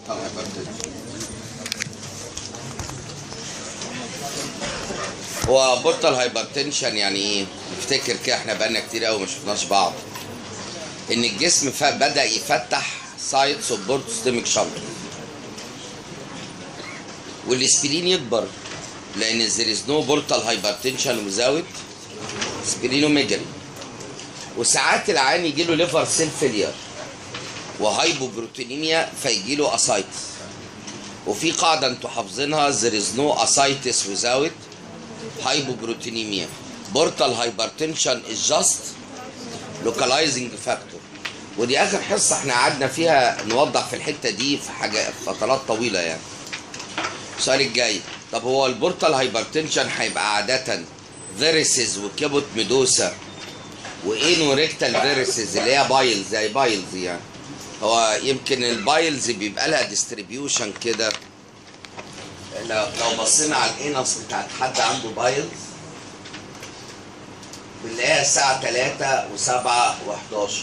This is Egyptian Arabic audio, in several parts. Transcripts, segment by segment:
هو بورتال هايبرتنشن يعني ايه؟ نفتكر كده احنا بقالنا كتير قوي ما شفناش بعض. ان الجسم ف- بدا يفتح سايتس اوف بورت سيستميك شنط. والاسبرين يكبر لان there is no portal hypertension without splenomegaly. وساعات العيان يجي له ليفر سيل فيلير وهايبوبروتينيميا فيجي له اسايتس. وفي قاعده انتوا حافظينها there is no ascites without hypoproteinemia portal hypertension is just localizing factor ودي اخر حصه احنا قعدنا فيها نوضح في الحته دي في حاجه فترات طويله يعني السؤال الجاي طب هو البورتال هايبرتنشن هيبقى عاده فيرسز وكيبوت ميدوسا وانو ريكتال فيرسز اللي هي بايلز زي بايلز يعني هو يمكن البايلز بيبقى لها ديستريبيوشن كده لو لو بصينا على الانس بتاعت حد عنده بايلز بنلاقيها الساعة 3 و7 و11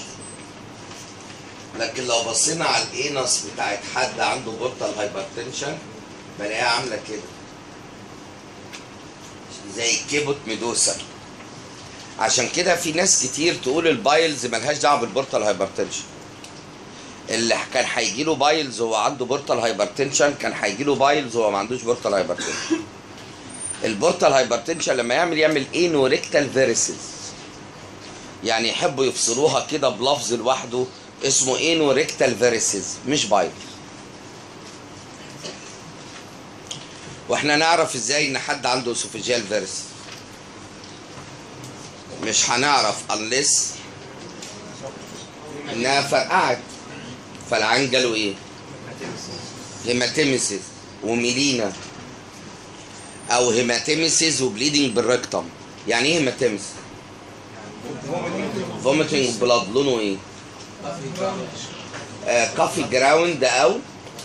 لكن لو بصينا على الانس بتاعت حد عنده بورتال هايبرتنشن بلاقيها عاملة كده زي كيبوت ميدوسا عشان كده في ناس كتير تقول البايلز ملهاش دعوه بالبورتال هايبرتنشن اللي كان هيجي له بايلز وهو عنده بورتال هايبرتنشن كان هيجي له بايلز وهو ما عندوش بورتال هايبرتنشن البورتال هايبرتنشن لما يعمل يعمل انو ريكتال فيرسز يعني يحبوا يفصلوها كده بلفظ لوحده اسمه انو ريكتال فيرسز مش بايل واحنا نعرف ازاي ان حد عنده اسوفيجيال فيرس مش هنعرف unless انها فرقعت فالعين جاله ايه؟ هيماتيميسيس وميلينا او هيماتيميسيس وبليدنج بالريكتم يعني ايه هيماتيميسيس؟ فوميتنج بلاد لونه ايه؟ آه كافي جراوند او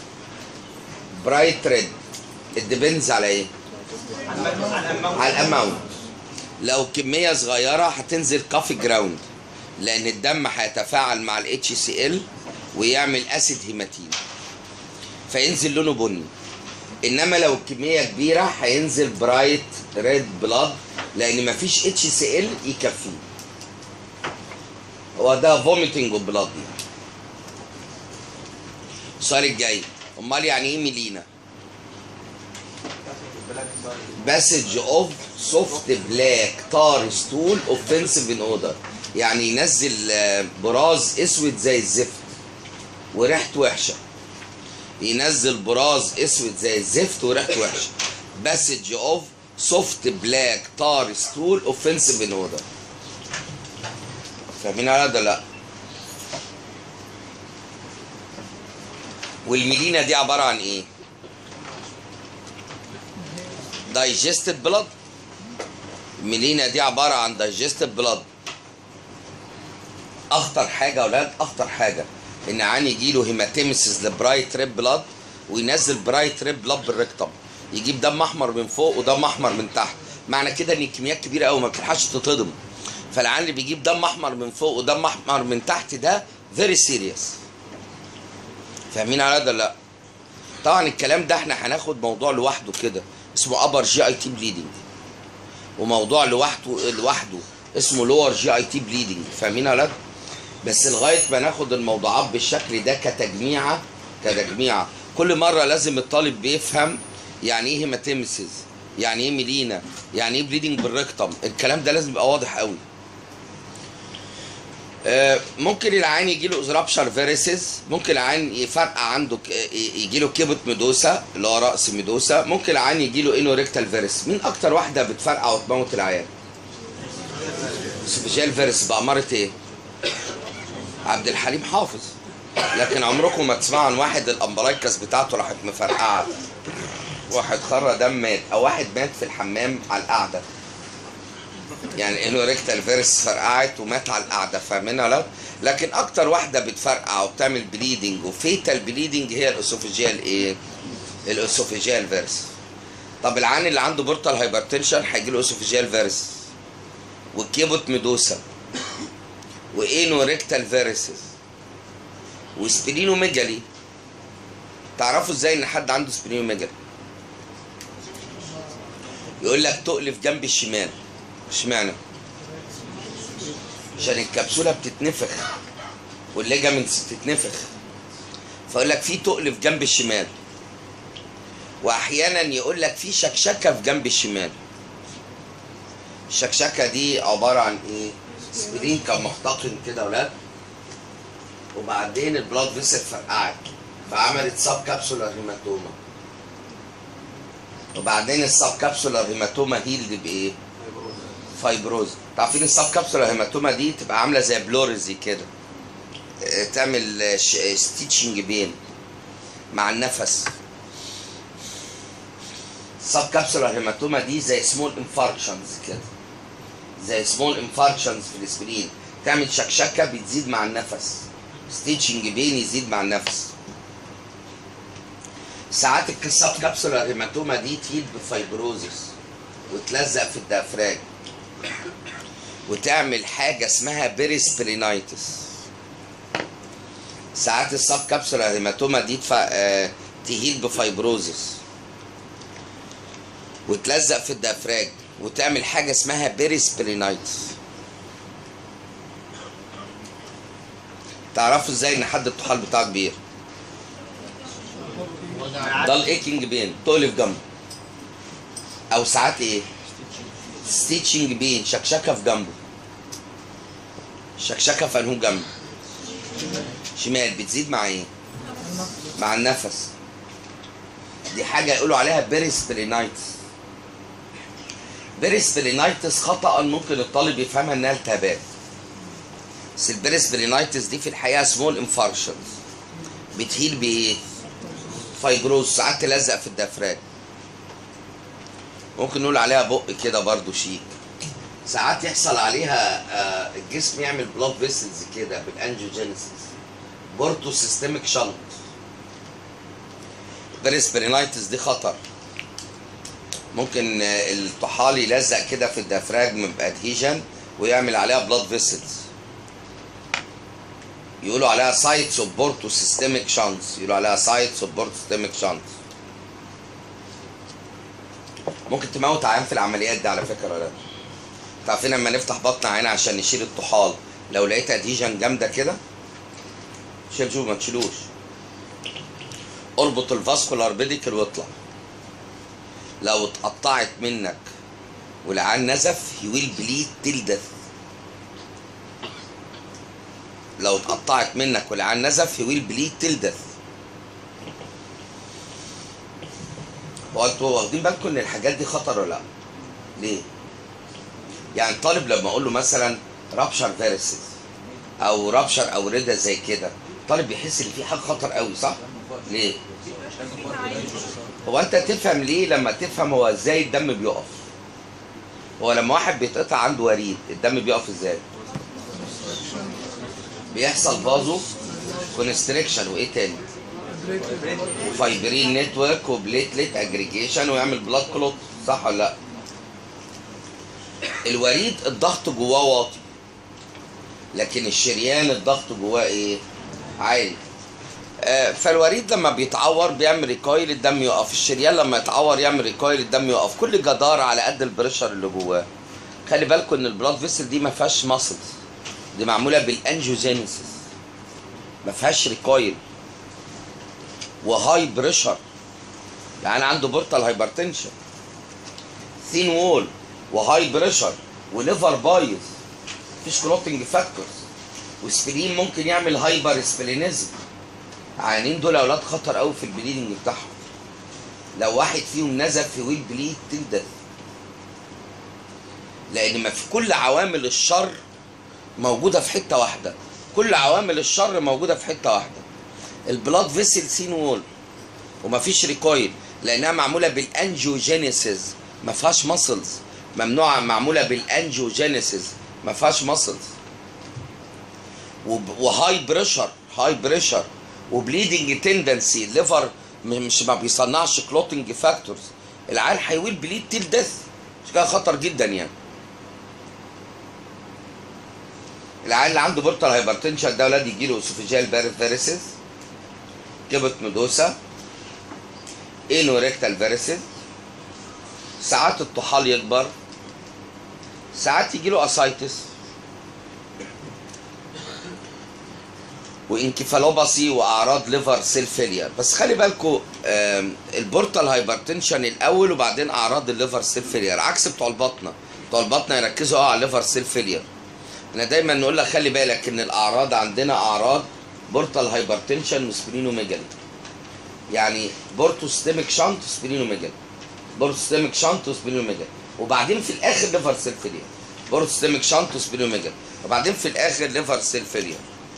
برايت ريد الديبندز على ايه؟ على الاماونت لو كميه صغيره هتنزل كافي جراوند لان الدم هيتفاعل مع الاتش سي ال ويعمل اسيد هيماتين فينزل لونه بني انما لو الكميه كبيره هينزل برايت ريد بلاد لان مفيش اتش سي ال يكفيه هو ده فوميتنج بلاد السؤال الجاي امال يعني ايه ميلينا باسج اوف سوفت بلاك تار ستول اوفنسيف ان اودر يعني ينزل آه، براز اسود زي الزفت وريحته وحشه ينزل براز اسود زي الزفت وريحته وحشه باسج اوف سوفت بلاك تار ستول اوفنسيف ان اودر فاهمين على ده لا والميلينا دي عباره عن ايه دايجستد بلاد الميلينا دي عباره عن دايجستد بلاد اخطر حاجه يا اولاد اخطر حاجه ان عين يجي له هيماتيمسيس لبرايت ريد بلاد وينزل برايت ريد بلاد بالريكتم يجيب دم احمر من فوق ودم احمر من تحت معنى كده ان الكميات كبيره قوي ما بتلحقش تتهضم فالعيان اللي بيجيب دم احمر من فوق ودم احمر من تحت ده فيري سيريس فاهمين على ده ولا لا طبعا الكلام ده احنا هناخد موضوع لوحده كده اسمه ابر جي اي تي بليدنج وموضوع لوحده لوحده اسمه لور جي اي تي بليدنج فاهمين يا ولاد بس لغايه ما ناخد الموضوعات بالشكل ده كتجميعه كتجميعه كل مره لازم الطالب بيفهم يعني ايه هيماتيمسيس يعني ايه ميلينا يعني ايه بليدنج بالريكتم الكلام ده لازم يبقى واضح قوي آه، ممكن العين يجي له ازرابشر فيريسز ممكن العين يفرقع عنده يجي له كيبوت ميدوسا اللي هو راس ميدوسا ممكن العين يجي له انو ريكتال فيرس مين اكتر واحده بتفرقع وتموت العيان سبيشال فيرس بأمارة ايه عبد الحليم حافظ لكن عمركم ما تسمعوا عن واحد الامبرايكس بتاعته راحت مفرقعه واحد خرى دم مات او واحد مات في الحمام على القعده يعني انه ريكتال فيرس فرقعت ومات على القعده فاهمينها لا لكن اكتر واحده بتفرقع وبتعمل بليدنج وفيتال بليدنج هي الاسوفيجيال ايه الاسوفيجيال فيرس طب العين اللي عنده بورتال هايبرتنشن هيجي له اسوفيجيال فيرس وكيبوت ميدوسا وانو ريكتال فيرسز وسبلينوميجالي تعرفوا ازاي ان حد عنده سبلينوميجالي يقول لك تقلف جنب الشمال اشمعنى عشان الكبسوله بتتنفخ والليجامنتس بتتنفخ فيقول لك في تقلف جنب الشمال واحيانا يقول لك في شكشكه في جنب الشمال الشكشكه دي عباره عن ايه سبرين كان محتقن كده يا ولاد وبعدين البلاد فيسل فرقعت فعملت سب كابسولار هيماتوما وبعدين السب كابسولار هيماتوما هيلد بايه فايبروز عارفين السب كابسولار هيماتوما دي تبقى عامله زي بلورزي كده اه، تعمل ستيتشنج بين مع النفس السب كابسولار هيماتوما دي زي سمول انفاركشنز كده زي سمول انفاركشنز في الاسبرين تعمل شكشكه بتزيد مع النفس ستيتشنج بين يزيد مع النفس ساعات السب كابسولار هيماتوما دي تهيل بفايبروزس وتلزق في الدافراج وتعمل حاجه اسمها بيريسبرينايتس ساعات السب كابسولار هيماتوما دي تفا... آه... تهيل بفايبروزس وتلزق في الدافراج وتعمل حاجه اسمها بيريسبرينايتس تعرفوا ازاي ان حد الطحال بتاعه كبير ده الايكنج بين تقلف جنبه او ساعات ايه ستيتشنج بين شكشكه في جنبه شكشكه في انهو جنب شمال بتزيد مع ايه مع النفس دي حاجه يقولوا عليها بيريسبرينايتس بيريسبرينايتس خطا ممكن الطالب يفهمها انها التهابات بس البيريسبرينايتس دي في الحقيقه سمول انفاركشنز بتهيل بايه فايبروز ساعات تلزق في الدفراج ممكن نقول عليها بق كده برضو شيك ساعات يحصل عليها آه، الجسم يعمل بلاد فيسلز كده بالانجيوجينيسيس بورتو سيستميك شنط البيريسبرينايتس دي خطر ممكن آه، الطحال يلزق كده في الدفراجم بادهيجن ويعمل عليها بلاد فيسلز يقولوا عليها سايتس اوف بورتو سيستميك شانس يقولوا عليها سايتس اوف بورتو سيستميك شانس ممكن تموت عيان في العمليات دي على فكره ولا لا عارفين لما نفتح بطن عين عشان نشيل الطحال لو لقيت ادهيجن جامده كده شيل شوف ما تشيلوش اربط الفاسكولار بيديكل واطلع لو اتقطعت منك والعيان نزف يويل بليد تيل ديث لو اتقطعت منك والعيان نزف يويل بليد تيل ديث هو انتوا واخدين بالكم ان الحاجات دي خطر ولا لا؟ ليه؟ يعني طالب لما اقول له مثلا رابشر فيرسز او رابشر او رده زي كده طالب بيحس ان في حاجه خطر قوي صح؟ ليه؟ هو انت تفهم ليه لما تفهم هو ازاي الدم بيقف هو لما واحد بيتقطع عنده وريد الدم بيقف ازاي؟ بيحصل فازو كونستريكشن وايه تاني؟ فايبرين نتورك وبليتلت اجريجيشن ويعمل بلاد كلوت صح ولا لا؟ الوريد الضغط جواه واطي لكن الشريان الضغط جواه ايه؟ عالي آه، فالوريد لما بيتعور بيعمل ريكويل الدم يقف الشريان لما يتعور يعمل ريكويل الدم يقف كل جدار على قد البريشر اللي جواه خلي بالكم ان البلاد فيسل دي ما فيهاش ماسلز دي معموله بالانجيوجينيسيس ما فيهاش ريكويل وهاي بريشر يعني عنده بورتال هايبرتنشن ثين وول وهاي بريشر وليفر بايظ مفيش كلوتنج فاكتورز وسبلين ممكن يعمل هايبر سبلينيزم عيانين دول اولاد خطر قوي في البليدنج بتاعهم لو واحد فيهم نزف في ويل بليد تلدث لان ما في كل عوامل الشر موجوده في حته واحده كل عوامل الشر موجوده في حته واحده البلاد فيسل سين وول ومفيش ريكويل لانها معموله بالانجيوجينيسيس ما فيهاش ماسلز ممنوعه معموله بالانجيوجينيسيس ما فيهاش ماسلز وهاي بريشر هاي بريشر وبليدنج تندنسي ليفر مش ما بيصنعش كلوتنج فاكتورز العيال هيويل بليد تيل ديث مش كده خطر جدا يعني العيال اللي عنده بورتال هايبرتنشن ده ولاد يجي له اسوفيجيال باريفيريسيس كبت مدوسه انو ريكتال فيرسز ساعات الطحال يكبر ساعات يجي له اسايتس وانكفالوباسي واعراض ليفر سيل فيلير بس خلي بالكم البورتال هايبرتنشن الاول وبعدين اعراض الليفر سيل فيلير عكس بتوع البطنه بتوع البطنه يركزوا اه على الليفر سيل فيلير احنا دايما نقول لك خلي بالك ان الاعراض عندنا اعراض بورتال هايبرتنشن وسبلينوميجالي يعني بورتوستيميك شانت وسبلينوميجالي بورتوستيميك شانت وسبلينوميجالي وبعدين في الاخر ليفر سيل فيلير بورتوستيميك شانت وسبلينوميجالي وبعدين في الاخر ليفر سيل فيلير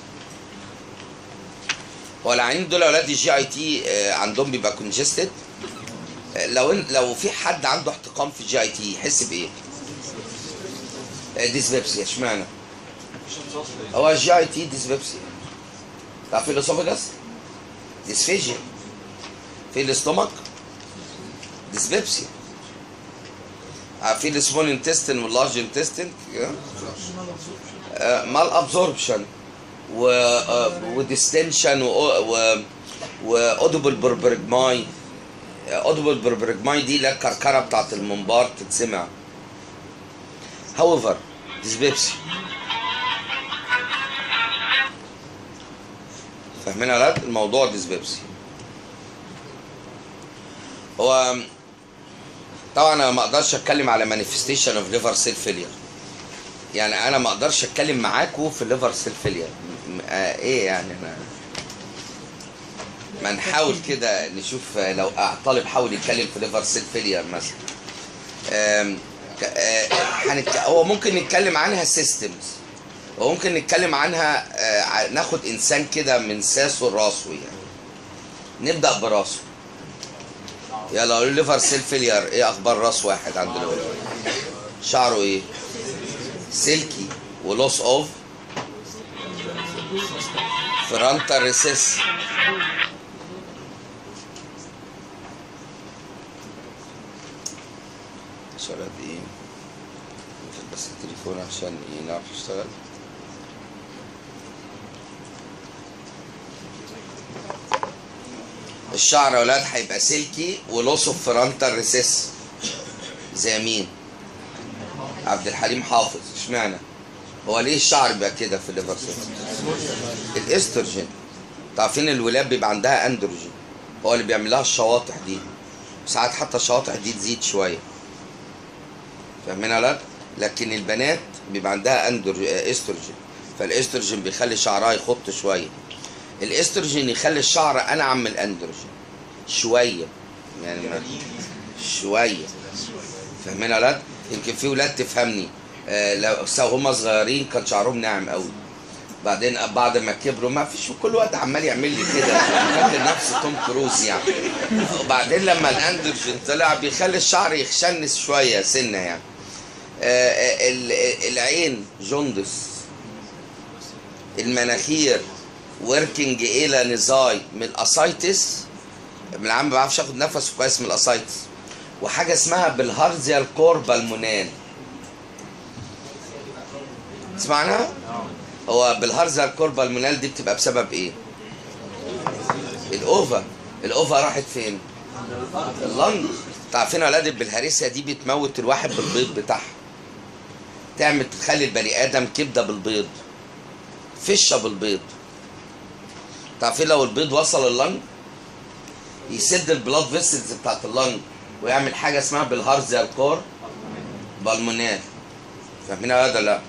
هو العيانين دول اولاد الجي اي تي عندهم بيبقى كونجستد لو إن- لو في حد عنده احتقان في الجي اي تي يحس بايه؟ ديسبيبسيا اشمعنى؟ هو الجي اي تي ديسبيبسيا تعرف الاسوفاجاس؟ ديسفيجيا في الاستومك ديسبيبسيا عارفين السمول انتستين واللارج انتستين مال ابزوربشن و وديستنشن و و واودبل بربرجماي اودبل بربرجماي دي اللي هي الكركره بتاعت المنبار تتسمع however ديسبيبسي فاهمين يا ولاد الموضوع ديسبيبسي هو طبعا انا ما اقدرش اتكلم على مانيفستيشن اوف ليفر سيل فيلير يعني انا ما اقدرش اتكلم معاكوا في الليفر سيل فيلير آه ايه يعني انا ما نحاول كده نشوف لو طالب حاول يتكلم في ليفر سيل فيلير مثلا آم، ك- آه، هنتك- هو ممكن نتكلم عنها سيستمز وممكن نتكلم عنها آه، ع- ناخد انسان كده من ساسه لراسه يعني نبدا براسه يلا قولوا لي ليفر سيل فيلير ايه اخبار راس واحد عند الولد شعره ايه سيلكي ولوس اوف فرونتال ريسيس شغال ايه نقفل بس التليفون عشان ايه نعرف نشتغل الشعر يا ولاد هيبقى سلكي ولوس اوف فرونتال ريسيس زي مين؟ عبد الحليم حافظ اشمعنى؟ هو ليه الشعر بيبقى كده في الليفر سيل؟ الاستروجين عارفين الولاد بيبقى عندها اندروجين هو اللي بيعمل لها الشواطح دي ساعات حتى الشواطح دي تزيد شويه فاهمين يا ولاد؟ لكن البنات بيبقى عندها اندر استروجين فالاستروجين بيخلي شعرها يخط شويه الاستروجين يخلي الشعر انعم من الاندروجين شويه يعني ما- شويه فاهمين يا ولاد؟ يمكن في ولاد تفهمني آه لو سو هم صغيرين كان شعرهم ناعم قوي بعدين بعد ما كبروا ما فيش كل وقت عمال يعمل لي كده فاكر نفسه توم كروز يعني وبعدين لما الاندروجين طلع بيخلي الشعر يخشنس شويه سنه يعني آه، آه، ال- ال- العين جوندس المناخير وركينج الى نزاي من الاسايتس من العام ما بعرفش اخد نفس كويس من الاسايتس وحاجه اسمها بالهارزيا الكوربا المونان تسمعناها؟ هو بالهارزيا الكوربا المونال دي بتبقى بسبب ايه؟ الاوفا الاوفا راحت فين؟ اللنج تعرفين يا ولاد البلهارسيا دي بتموت الواحد بالبيض بتاعها تعمل تخلي البني ادم كبده بالبيض فشه بالبيض تعرفين لو البيض وصل اللنج يسد البلاد فيسلز بتاعت اللنج ويعمل حاجه اسمها بالهارزيا الكور بالمونال فاهمين يا ولاد ولا لا؟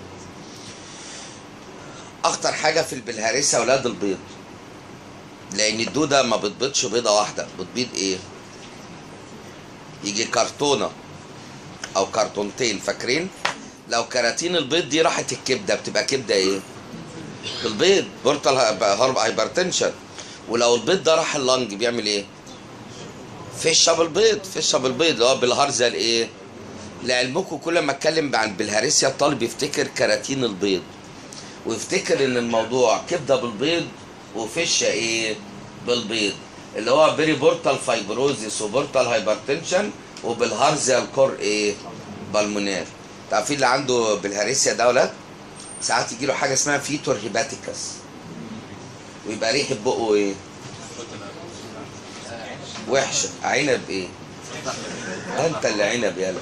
اخطر حاجه في البلهارسيا اولاد البيض لان الدوده ما بتبيضش بيضه واحده بتبيض ايه يجي كرتونه او كرتونتين فاكرين لو كراتين البيض دي راحت الكبده بتبقى كبده ايه بالبيض بورتال هارب هايبرتنشن ولو البيض ده راح اللنج بيعمل ايه فشه بالبيض فشه بالبيض اللي هو بالهرزه الايه لعلمكم كل ما اتكلم عن بالهارسيا الطالب يفتكر كراتين البيض ويفتكر ان الموضوع كبده بالبيض وفشه ايه بالبيض اللي هو بيري بورتال فايبروزيس وبورتال هايبرتنشن وبالهارزيا الكور ايه بالمونال تعرفين اللي عنده بالهارسيا ده ولاد ساعات يجي له حاجه اسمها فيتور هيباتيكس ويبقى ريحه بقه ايه وحشه عنب ايه انت اللي عنب يالا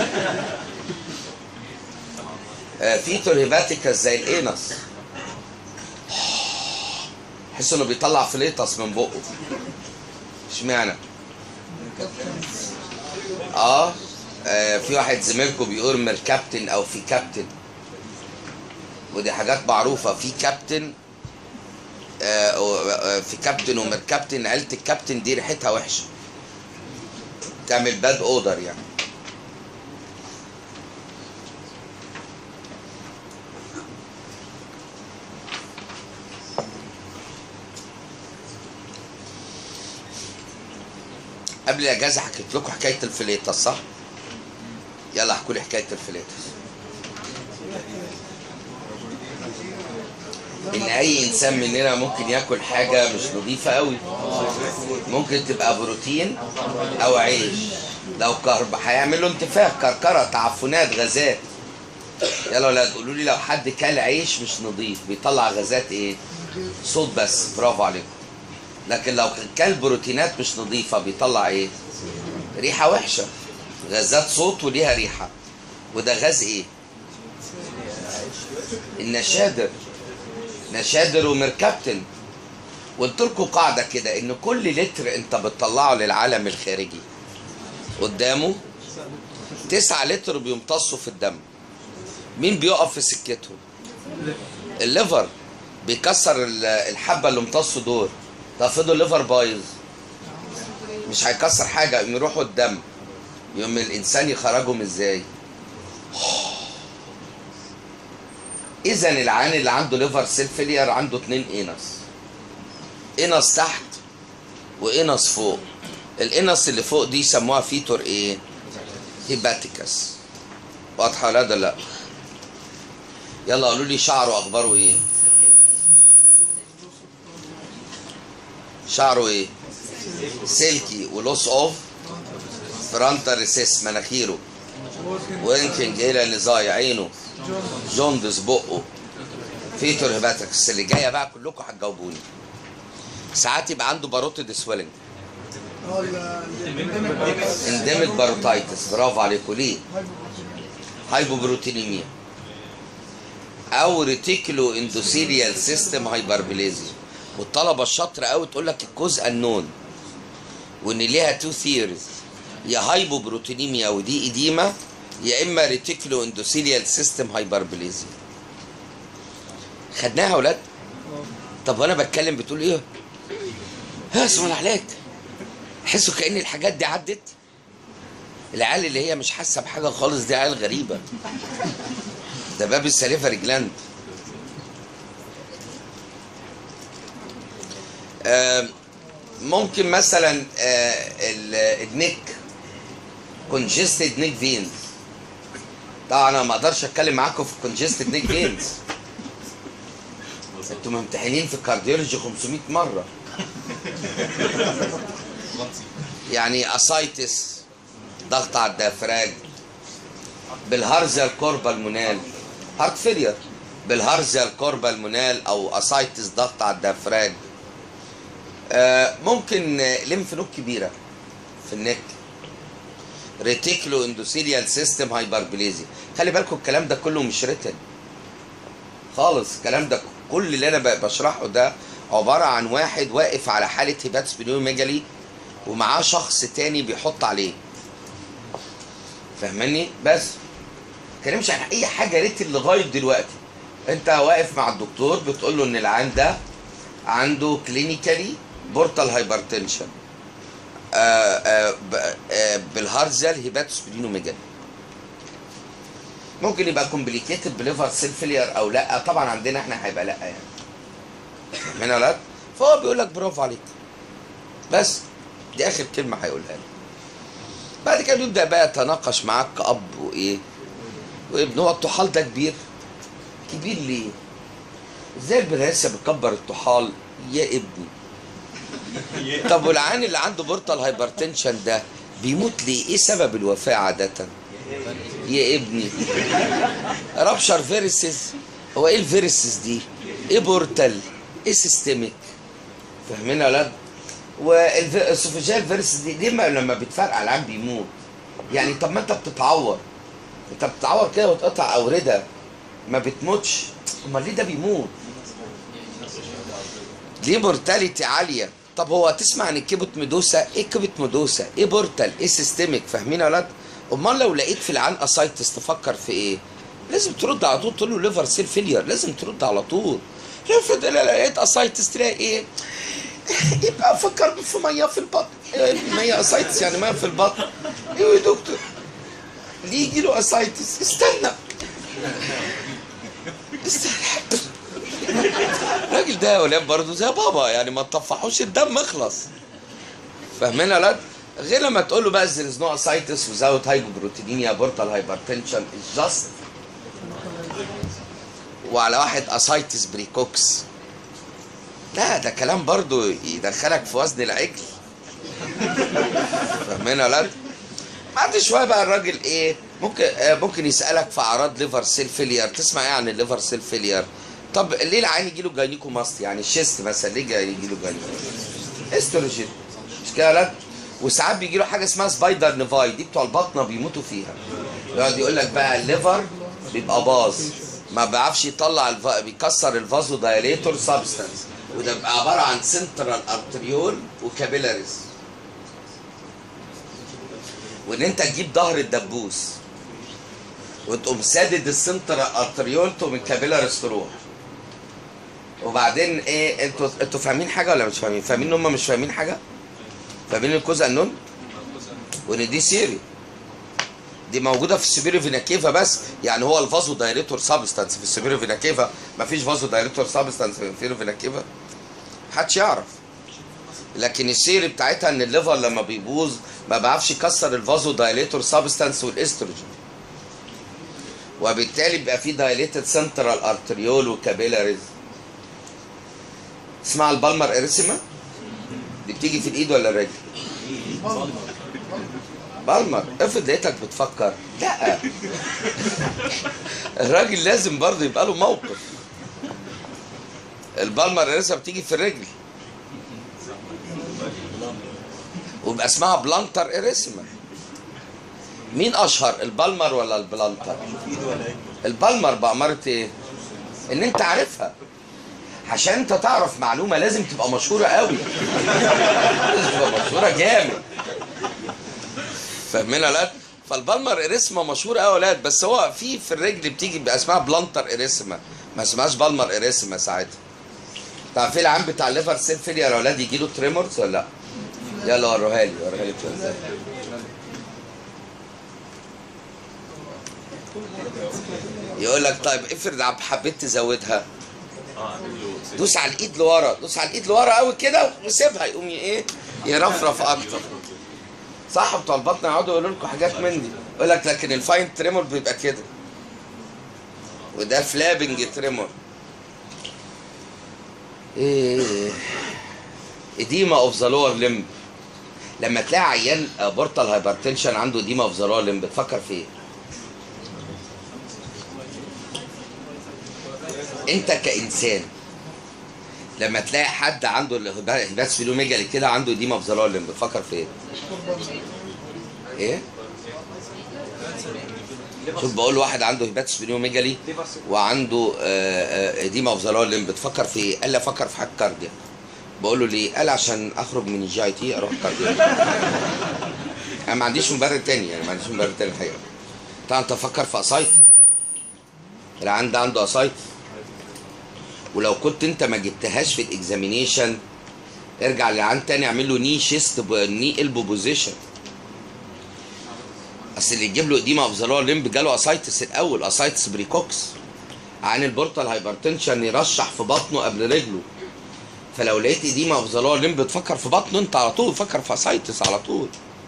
آه، فيتور هيباتيكس زي الانس تحس انه بيطلع فليتس من بقه اشمعنى اه آه، في واحد زميلكم بيقول مير كابتن او في كابتن ودي حاجات معروفة في كابتن آه، و- آه، في كابتن ومير كابتن عيلة الكابتن دي ريحتها وحشة تعمل باد اودر يعني قبل الاجازه حكيت لكم حكايه الفليتس صح؟ يلا احكوا لي حكايه الفليتس ان اي انسان مننا ممكن ياكل حاجه مش نظيفه قوي ممكن تبقى بروتين او عيش لو كرب هيعمل له انتفاخ كركره تعفنات غازات يلا ولا تقولوا لي لو حد كل عيش مش نظيف بيطلع غازات ايه صوت بس برافو عليكم لكن لو كان بروتينات مش نظيفه بيطلع ايه ريحه وحشه غازات صوت وليها ريحه وده غاز ايه النشادر نشادر ومركبتن قلت لكم قاعده كده ان كل لتر انت بتطلعه للعالم الخارجي قدامه 9 لتر بيمتصوا في الدم مين بيقف في سكتهم الليفر بيكسر ال- الحبه اللي امتصوا دول طب فضل الليفر بايظ مش هيكسر حاجه يقوم يروحوا الدم يقوم الانسان يخرجهم ازاي اذا العيان اللي عنده ليفر سيل فيلير عنده اتنين انس انس تحت وانس فوق الانس اللي فوق دي يسموها فيتور ايه هيباتيكس واضحه ولا ده لا يلا قولوا لي شعره اخباره ايه شعره ايه سلكي ولوس اوف فرانتا ريسيس مناخيره وينكينج الى نزاي عينه جوندس بقه فيتور هيباتكس اللي جايه بقى كلكم هتجاوبوني ساعات يبقى عنده باروتيد سويلنج انديميك باروتايتس برافو عليكم ليه هايبوبروتينيميا او ريتيكولو اندوثيليال سيستم هايبربليزيا والطلبه الشاطره قوي تقول لك الكوز انون وان ليها تو ثيوريز يا هايبوبروتينيميا ودي اديما يا اما ريتيكولو اندوثيليال سيستم هايبربليزيا خدناها يا ولاد طب وانا بتكلم بتقول ايه ها اسم عليك حسوا كأن الحاجات دي عدت العيال اللي هي مش حاسه بحاجه خالص دي عيال غريبه ده باب السليفري جلاند آم، ممكن مثلا آه، ال- النك كونجستد نيك فينز طبعا انا ما اقدرش اتكلم معاكم في كونجستد نيك فينز انتوا ممتحنين في الكارديولوجي 500 مره يعني اسايتس ضغط على الديافراج بالهرزة الكوربا المنال هارت فيلير بالهرزة الكوربا المنال او اسايتس ضغط على الديافراج آه، ممكن آه، ليمف نود كبيره في النك ريتيكلو اندوثيليال سيستم هايبربليزيا خلي بالكم الكلام ده كله مش ريتن خالص الكلام ده كل اللي انا ب- بشرحه ده عباره عن واحد واقف على حاله هيباتوسبليوميجالي ومعاه شخص تاني بيحط عليه فاهماني بس كلمش عن اي حاجه ريتن لغايه دلوقتي انت واقف مع الدكتور بتقول له ان العيان ده عنده كلينيكالي بورتال هايبرتنشن بالهارزل هيباتوسبلينوميجالي ممكن يبقى كومبليكيتد بليفر سيل فيلير او لا طبعا عندنا احنا هيبقى لا يعني من ولا فهو بيقول لك برافو عليك بس دي اخر كلمه هيقولها لي بعد كده بيبدا بقى يتناقش معاك كاب وايه وابن هو الطحال ده كبير كبير ليه ازاي البرهاسه بتكبر الطحال يا ابني طب والعيان اللي عنده بورتال هايبرتنشن ده بيموت ليه ايه سبب الوفاه عاده يا ابني رابشر فيرسز هو ايه الفيرسز دي ايه بورتال ايه سيستميك فاهمين يا ولاد والاسوفيجيال فيرس دي ليه ما لما بتفرقع العام بيموت يعني طب ما انت بتتعور انت بتتعور كده وتقطع اورده ما بتموتش امال ليه ده بيموت ليه مورتاليتي عاليه طب هو تسمع عن الكبت ميدوسا ايه كبت ميدوسا ايه بورتال ايه سيستميك فاهمين يا ولاد امال لو لقيت في العين اسايتس تفكر في ايه لازم ترد على طول تقول له ليفر سيل فيلير لازم ترد على طول افرض انا لقيت اسايتس تلاقي ايه يبقى فكر في ميه في البطن إيه ميه اسايتس يعني ميه في البطن ايوه يا دكتور ليه يجي له اسايتس استنى استنى الراجل ده يا ولاد برضه زي بابا يعني ما تطفحوش الدم اخلص فاهمين يا ولاد غير لما تقول له بقى there is no ascites without hypoproteinemia portal hypertension is just وعلى واحد اسايتس بريكوكس لا ده كلام برضو يدخلك في وزن العجل فاهمين يا ولاد بعد شويه بقى الراجل ايه ممكن آه ممكن يسالك في اعراض ليفر سيل فيلير تسمع ايه عن الليفر سيل فيلير طب ليه العين يجي له جاينيكو ماست يعني الشيست مثلا ليه جاي يجي له جاينيكو استروجين مش كده يا ولاد وساعات بيجي له حاجه اسمها سبايدر نيفاي دي بتوع البطنه بيموتوا فيها يقعد يقول لك بقى الليفر بيبقى باظ ما بيعرفش يطلع الف... بيكسر الفازو دايليتور سبستانس وده بيبقى عباره عن سنترال ارتريول وكابيلاريز وان انت تجيب ظهر الدبوس وتقوم سادد السنترال ارتريول تقوم الكابيلاريز تروح وبعدين ايه انتوا انتوا فاهمين حاجه ولا مش فاهمين؟ فاهمين ان هم مش فاهمين حاجه؟ فاهمين الكوز انون؟ وان دي سيري دي موجوده في السبيرو فينا كيفا بس يعني هو الفازو دايريتور سابستانس في السبيرو فينا كيفا مفيش فازو دايريتور سابستانس في السبيرو فينا كيفا محدش يعرف لكن السيري بتاعتها ان الليفر لما بيبوظ ما بيعرفش يكسر الفازو دايليتور سابستانس والاستروجين وبالتالي بيبقى في دايليتد سنترال ارتريول وكابيلاريز اسمها البالمر اريسيما دي بتيجي في الايد ولا الرجل بالمر افرض لقيتك بتفكر لا الراجل لازم برضه يبقى له موقف البالمر اريسيما بتيجي في الرجل ويبقى اسمها بلانتر اريسيما مين اشهر البالمر ولا البلانتر البالمر بأمارة ايه ان انت عارفها عشان انت تعرف معلومه لازم تبقى مشهوره قوي لازم تبقى مشهوره جامد فاهمين يا ولاد فالبالمر اريسما مشهور قوي يا ولاد بس هو في في الرجل بتيجي بقى اسمها بلانتر اريسما ما اسمهاش بالمر اريسما ساعتها طب في العام بتاع الليفر سيل فيلير يا ولاد يجي له تريمورز ولا لا؟ يلا وروها لي وروها لي بتبقى ازاي يقول لك طيب افرض عم حبيت تزودها دوس على الايد لورا دوس على الايد لورا قوي كده وسيبها يقوم ي- ايه يرفرف اكتر صح بتوع البطن يقعدوا يقولوا لكم حاجات من دي يقول لك لكن الفاين تريمور بيبقى كده وده فلابنج تريمور ايه اديما اوف ذا لور ليمب لما تلاقي عيان بورتال هايبرتنشن عنده اديما اوف ذا لور ليمب بتفكر في ايه؟ انت كانسان لما تلاقي حد عنده الهباس فيلوميجالي كده عنده اديما في زرار اللي بتفكر في ايه؟ ايه؟ شوف بقول واحد عنده هباتس فيلوميجالي وعنده آه، آه، اديما في زرار اللي بتفكر في ايه؟ قال لي افكر في حاجه كارديا بقول له ليه؟ قال عشان اخرج من الجي اي تي اروح كارديا انا ما عنديش مبرر تاني يعني ما عنديش مبرر تاني الحقيقه طبعا انت فكر في اسايت العيان ده عنده اسايت ولو كنت انت ما جبتهاش في الاكزامينيشن ارجع لعن تاني اعمل له ني شيست ب- ني البو بوزيشن اصل اللي يجيب له اديما افزالور ليمب جاله اسايتس الاول اسايتس بريكوكس عن البورتال هايبرتنشن يرشح في بطنه قبل رجله فلو لقيت اديما افزالور ليمب تفكر في بطنه انت على طول فكر في اسايتس على طول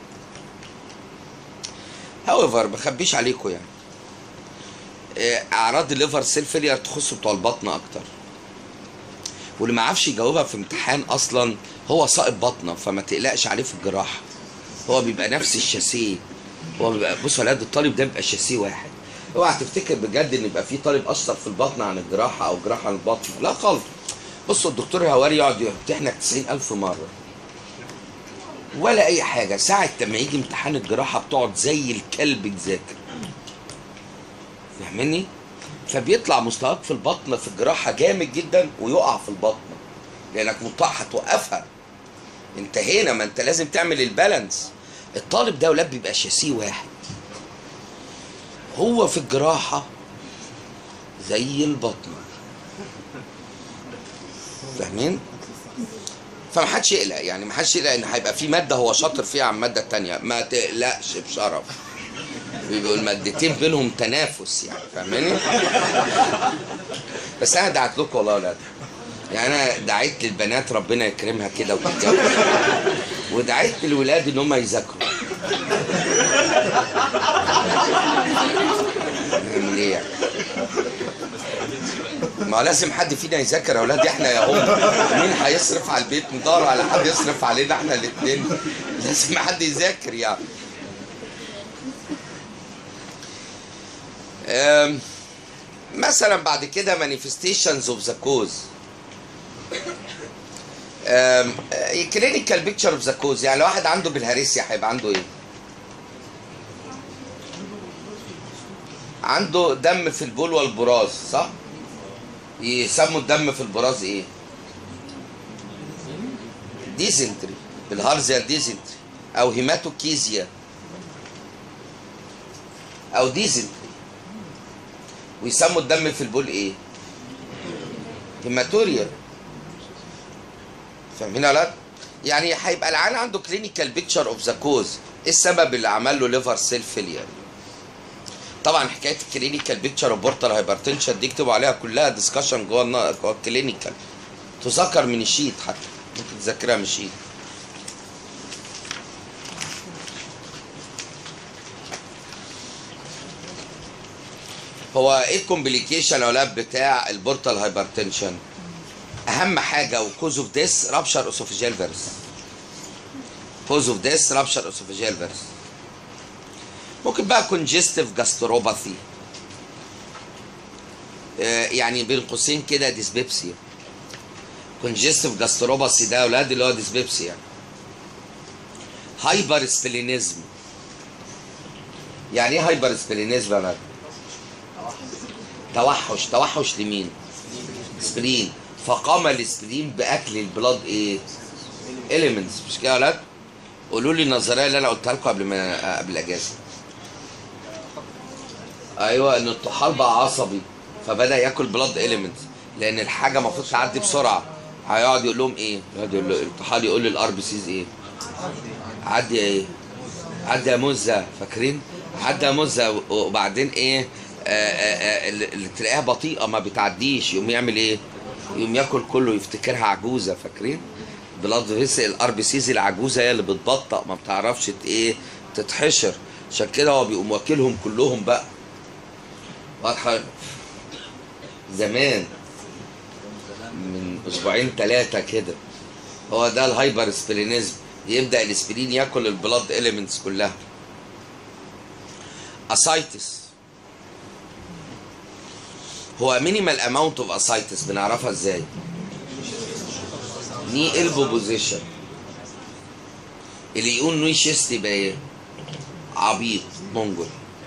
هاويفر ما بخبيش عليكم يعني آه، اعراض الليفر سيل فيلير تخص بتوع البطن اكتر واللي ما عرفش يجاوبها في امتحان اصلا هو سائق بطنه فما تقلقش عليه في الجراحه هو بيبقى نفس الشاسيه هو بيبقى بص يا ولاد الطالب ده بيبقى شاسيه واحد اوعى تفتكر بجد ان يبقى في طالب اشطر في البطن عن الجراحه او جراحه عن البطن لا خالص بصوا الدكتور هواري يقعد يمتحنك 90000 مره ولا اي حاجه ساعه لما يجي امتحان الجراحه بتقعد زي الكلب تذاكر فاهمني فبيطلع مستواك في البطن في الجراحه جامد جدا ويقع في البطن لانك مطاع هتوقفها انت هنا ما انت لازم تعمل البالانس الطالب ده ولاد بيبقى شاسيه واحد هو في الجراحه زي البطن فاهمين فمحدش يقلق يعني محدش يقلق ان هيبقى في ماده هو شاطر فيها عن الماده التانية ما تقلقش بشرف بيبقوا المادتين بينهم تنافس يعني فاهماني بس انا دعت لكم والله يا ولاد يعني انا دعيت للبنات ربنا يكرمها كده وتتجوز ودعيت للولاد ان هم يذاكروا نعمل ايه يعني ما هو لازم حد فينا يذاكر يا اولاد احنا يا هم مين هيصرف على البيت ندور على حد يصرف علينا احنا الاثنين لازم حد يذاكر يعني أم، مثلا بعد كده manifestations of the cause كلينيكال بيكتشر اوف ذا كوز يعني لو واحد عنده بالهارسيا هيبقى عنده ايه؟ عنده دم في البول والبراز صح؟ يسموا الدم في البراز ايه؟ ديزنتري بالهارزيا ديزنتري او هيماتوكيزيا او ديزنتري ويسموا الدم في البول ايه؟ هيماتوريا فاهمين يا ولاد؟ يعني هيبقى العيان عنده كلينيكال بيكتشر اوف ذا كوز ايه السبب اللي عمل له ليفر سيل فيلير طبعا حكايه الكلينيكال بيكتشر اوف بورتال هايبرتنشن دي اكتبوا عليها كلها ديسكشن جوه النا- جوه الكلينيكال تذكر من الشيت حتى ممكن تذاكرها من الشيت هو ايه الكومبليكيشن يا ولاد بتاع البورتال هايبرتنشن اهم حاجه وكوز اوف ديس رابشر اسوفيجيال فيرس كوز اوف ديس رابشر اسوفيجيال فيرس ممكن بقى كونجستيف جاستروباثي يعني بين قوسين كده ديسبيبسيا كونجستيف جاستروباثي ده يا اولاد اللي هو ديسبيبسيا هايبر سبلينيزم يعني ايه هايبر سبلينيزم يا ولاد توحش توحش لمين سبلين فقام السبلين باكل البلاد ايه اليمنتس مش كده يا ولاد قولوا لي النظريه اللي انا قلتها لكم قبل ما قبل الاجازه ايوه ان الطحال بقى عصبي فبدا ياكل بلاد اليمنتس لان الحاجه المفروض تعدي بسرعه هيقعد يقول لهم ايه يقعد يقول له الطحال يقول للار بي سيز ايه عدي ايه عدي يا مزه فاكرين عدي يا مزه وبعدين ايه آه، آه، آه، اللي اللي تلاقيها بطيئه ما بتعديش يقوم يعمل ايه يقوم ياكل كله يفتكرها عجوزه فاكرين بلاد فيسل الار بي سيز العجوزه هي اللي بتبطأ ما بتعرفش ت- ايه تتحشر عشان كده هو بيقوم واكلهم كلهم بقى واضحه زمان من اسبوعين ثلاثه كده هو ده الهايبر سبلينيزم يبدا الاسبرين ياكل البلاد اليمنتس كلها اسايتس هو مينيمال اماونت اوف اسايتس بنعرفها ازاي ني البو بوزيشن اللي يقول نوي شيست يبقى ايه عبيط منجل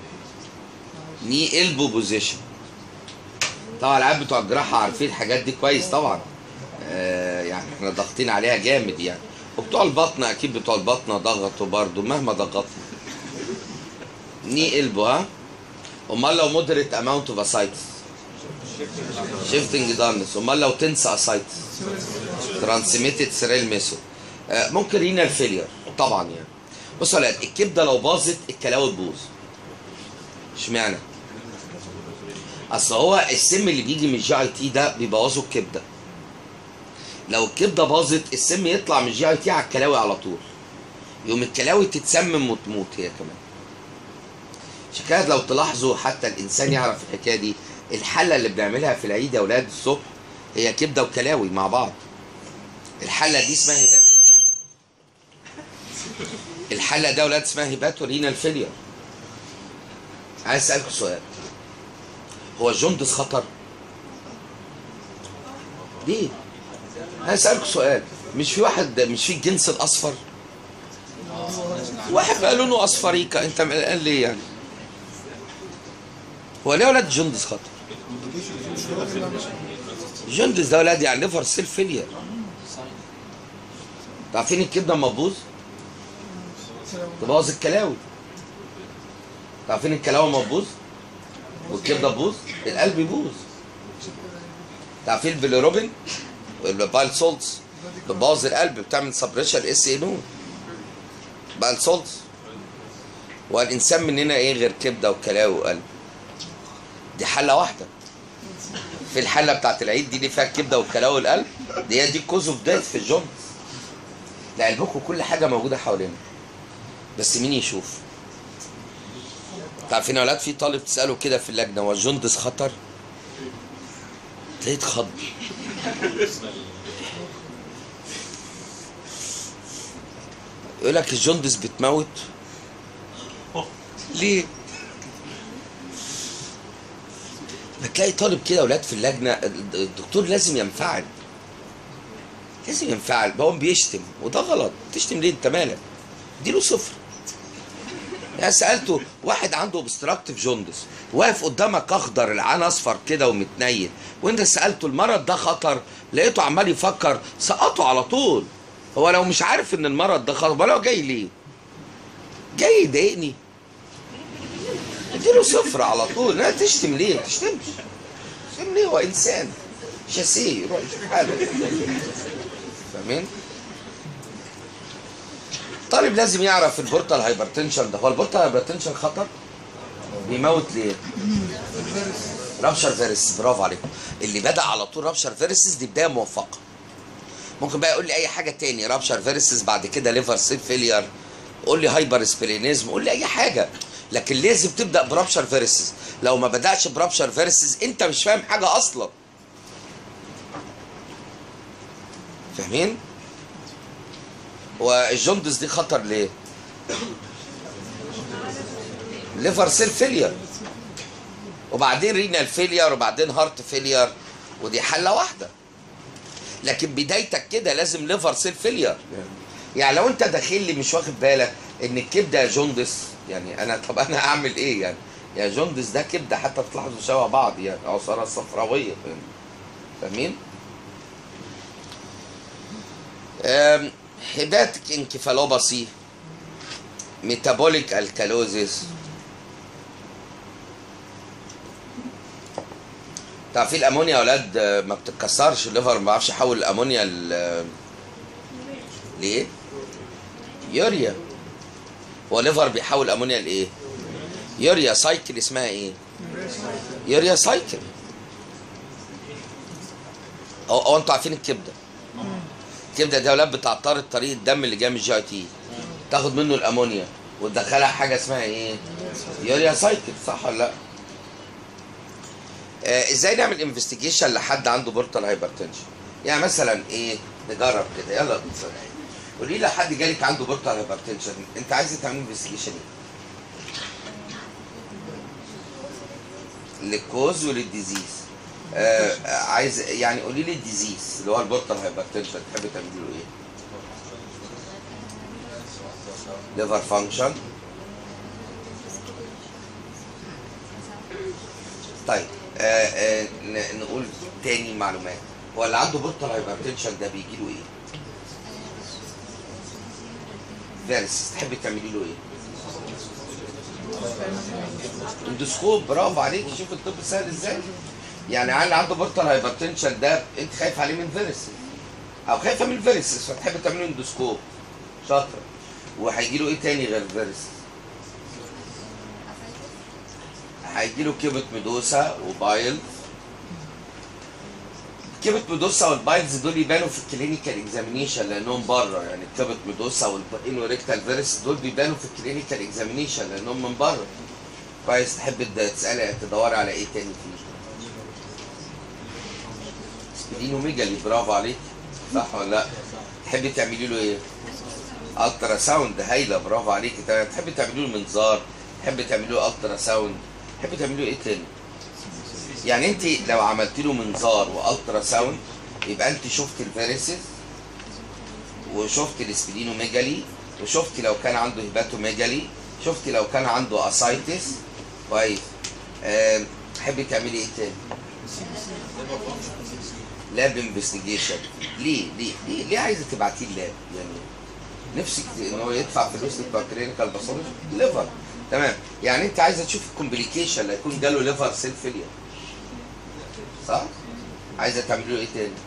ني البو بوزيشن طبعا العيال بتوع الجراحه عارفين الحاجات دي كويس طبعا آه يعني احنا ضاغطين عليها جامد يعني وبتوع البطن اكيد بتوع البطن ضغطوا برضو مهما ضغطنا ني البو ها امال لو مودريت اماونت اوف اسايتس شيفتنج دارنس امال لو تنسى اسايتس ترانسميتد سيريل ميسو آه ممكن رينال فيلير طبعا يعني بصوا يا ولاد الكبده لو باظت الكلاوي تبوظ اشمعنى؟ اصل هو السم اللي بيجي من الجي اي تي ده بيبوظوا الكبده لو الكبده باظت السم يطلع من الجي اي تي على الكلاوي على طول يوم الكلاوي تتسمم وتموت هي كمان عشان كده لو تلاحظوا حتى الانسان يعرف الحكايه دي الحله اللي بنعملها في العيد يا اولاد الصبح هي كبده وكلاوي مع بعض الحله دي اسمها هيباتو الحله ده يا اولاد اسمها هيباتو رينال فيلير عايز اسالكم سؤال هو الجندس خطر ليه عايز اسالكم سؤال مش في واحد مش في الجنس الاصفر واحد بقى لونه اصفريكا انت قال ليه يعني هو ليه ولاد جندس خطر جندس ده ولاد يعني ليفر سيل فيلير عارفين الكبده لما تبوظ تبوظ الكلاوي عارفين الكلاوي لما تبوظ والكبده تبوظ القلب يبوظ عارفين البيليروبين والبايل سولتس بتبوظ القلب بتعمل سبريشن اس اي نون بايل سولتس والانسان مننا ايه غير كبده وكلاوي وقلب دي حله واحده في الحله بتاعت العيد دي اللي فيها الكبده والكلاوي والقلب دي هي دي كوز اوف ديث في الجندس لعلمكم كل حاجه موجوده حوالينا بس مين يشوف عارفين يا ولاد في طالب تساله كده في اللجنه هو الجندس خطر تلاقيه اتخض يقول لك الجندس بتموت ليه بتلاقي طالب كده اولاد في اللجنه الدكتور لازم ينفعل لازم ينفعل هو بيشتم وده غلط تشتم ليه انت مالك اديله صفر يعني سالته واحد عنده obstructive جوندس واقف قدامك اخضر العين اصفر كده ومتنيل وانت سالته المرض ده خطر لقيته عمال يفكر سقطه على طول هو لو مش عارف ان المرض ده خطر امال هو جاي ليه جاي يضايقني اديله صفر على طول لا تشتم ليه ما تشتمش تشتم ليه هو انسان شاسيه يروح يشوف حاله فاهمين طالب لازم يعرف البورتال هايبرتنشن ده هو البورتال هايبرتنشن خطر بيموت ليه رابشر فيرس برافو عليكم اللي بدا على طول رابشر فيرسز دي بدايه موفقه ممكن بقى يقول لي اي حاجه تاني رابشر فيرسز بعد كده ليفر سيل فيلير قول لي هايبر سبلينيزم قول لي اي حاجه لكن لازم تبدا برابشر فيرسز لو ما بداش برابشر فيرسز انت مش فاهم حاجه اصلا فاهمين والجندس دي خطر ليه ليفر سيل فيلير وبعدين رينال فيلير وبعدين هارت فيلير ودي حله واحده لكن بدايتك كده لازم ليفر سيل فيلير يعني لو انت داخل لي مش واخد بالك ان الكبده جوندس يعني انا طب انا اعمل ايه يعني يا جوندس ده كبده حتى تلاحظوا شبه بعض يعني عصاره صفراويه فاهم فاهمين؟ أم، هيباتيك انكفالوباسي ميتابوليك الكالوزيس تعرفين الامونيا يا اولاد آه، ما بتتكسرش الليفر ما بيعرفش يحول الامونيا ل ليه؟ يوريا هو الليفر بيحول امونيا لايه؟ يوريا سايكل اسمها ايه؟ يوريا سايكل او او انتوا عارفين الكبده الكبده دي يا اولاد بتعترض طريق الدم اللي جاي من الجي اي تي تاخد منه الامونيا وتدخلها حاجه اسمها ايه؟ يوريا سايكل صح ولا لا؟ آه ازاي نعمل انفستيجيشن لحد عنده بورتال هايبرتنشن؟ يعني مثلا ايه نجرب كده يلا بنصر. قولي لي حد جالك عنده بورتال هايبرتنشن انت عايز تعمل انفستيجيشن ايه؟ للكوز وللديزيز آه آه، عايز يعني قولي لي الديزيز اللي هو البورتال هايبرتنشن تحب تعملي له ايه؟ ليفر فانكشن طيب آه آه ن- نقول تاني معلومات هو اللي عنده بورتال هايبرتنشن ده بيجي له ايه؟ فيرس تحبي تعملي له ايه؟ اندوسكوب برافو عليك شوف الطب سهل ازاي يعني على اللي عنده بورتال هايبرتنشن ده انت خايف عليه من فيرسز او خايفه من فيرسز فتحب تعمل له اندوسكوب شاطر وهيجي له ايه تاني غير فيرسز هيجي له كبت ميدوسا وبايل كبت ميدوسا والبايلز دول يبانوا في الكلينيكال اكزامينيشن لانهم بره يعني الكبت ميدوسا والانوريكتال فيرس دول بيبانوا في الكلينيكال اكزامينيشن لانهم من بره كويس تحب تد- تسالي تدوري على ايه تاني فيه سبلينوميجالي برافو عليك صح ولا لا تحبي تعملي له ايه الترا ساوند هايله برافو عليك تحبي تعملي له منظار تحبي تعملي له الترا ساوند تحبي تعملي له ايه تاني يعني انت لو عملت له منظار والترا ساوند يبقى انت شفت الفيرسز وشفت السبلينوميجالي وشفتي لو كان عنده هيباتوميجالي شفتي لو كان عنده اسايتس كويس آم، تحبي تعملي ايه تاني؟ لاب انفستيجيشن ليه ليه ليه ليه عايزه تبعتيه اللاب يعني نفسك ان هو يدفع فلوس لبتوع كلينيكال باثولوجي ليفر تمام يعني انت عايزه تشوف الكومبليكيشن لا يكون جاله ليفر سيل فيلير صح عايزه تعملي له ايه تاني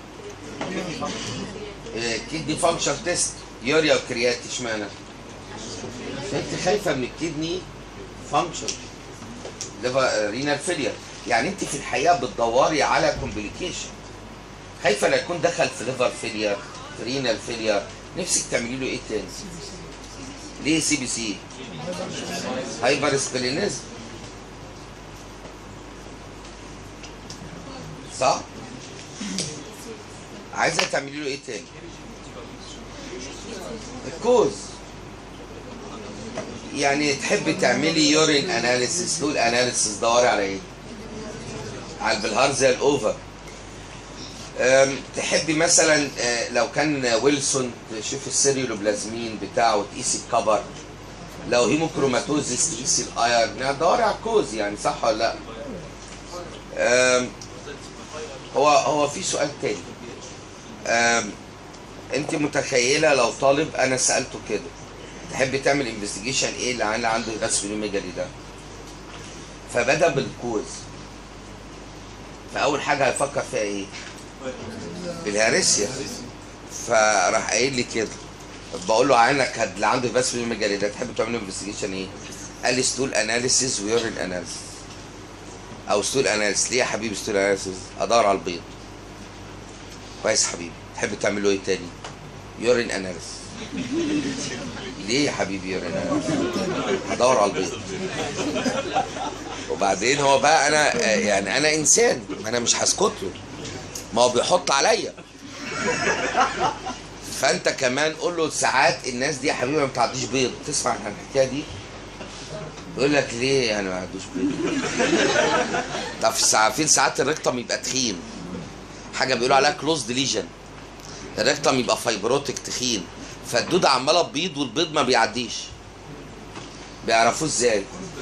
كدني فانكشن تيست يوريا وكريات اشمعنى انت خايفه من الكدني فانكشن ليفر رينال فيلير يعني انت في الحقيقه بتدوري على كومبليكيشن خايفه لا يكون دخل في ليفر فيلير رينال فيلير نفسك تعملي له ايه تاني ليه سي بي سي هايبر سبلينيزم صح عايزه تعملي له ايه تاني الكوز يعني تحبي تعملي يورين اناليسيس لول اناليسيس دوري على ايه على البلهارزيا الاوفر أم، تحبي مثلا آه، لو كان ويلسون تشوف السيريولوبلازمين بتاعه وتقيسي الكبر لو هيموكروماتوزيس تقيسي الايرن يعني دوري على الكوز يعني صح ولا لا أم، هو هو في سؤال تاني أم، انت متخيله لو طالب انا سالته كده تحب تعمل انفستيجيشن ايه اللي اللي عنده غاسبيلوميجالي ده فبدا بالكوز فاول حاجه هيفكر فيها ايه بالهارسيا فراح قايل لي كده بقول له عنك اللي عنده غاسبيلوميجالي ده تحب تعمل انفستيجيشن ايه قال لي ستول اناليسيس ويورين اناليسيس او ستول اناليسيس ليه يا حبيبي ستول اناليسيس ادور على البيض كويس حبيبي تحب تعمل له ايه تاني يورين اناليسيس ليه يا حبيبي يورين اناليسيس هدور على البيض وبعدين هو بقى انا آه، يعني انا انسان انا مش هسكت له ما هو بيحط عليا فانت كمان قول له ساعات الناس دي يا حبيبي ما بتعديش بيض تسمع عن الحكايه دي يقول لك ليه يعني ما عندوش بيض طب في الساعة فين ساعات الريكتم يبقى تخين حاجه بيقولوا عليها كلوز ليجن الريكتم يبقى فايبروتك تخين فالدوده عماله تبيض والبيض ما بيعديش بيعرفوه ازاي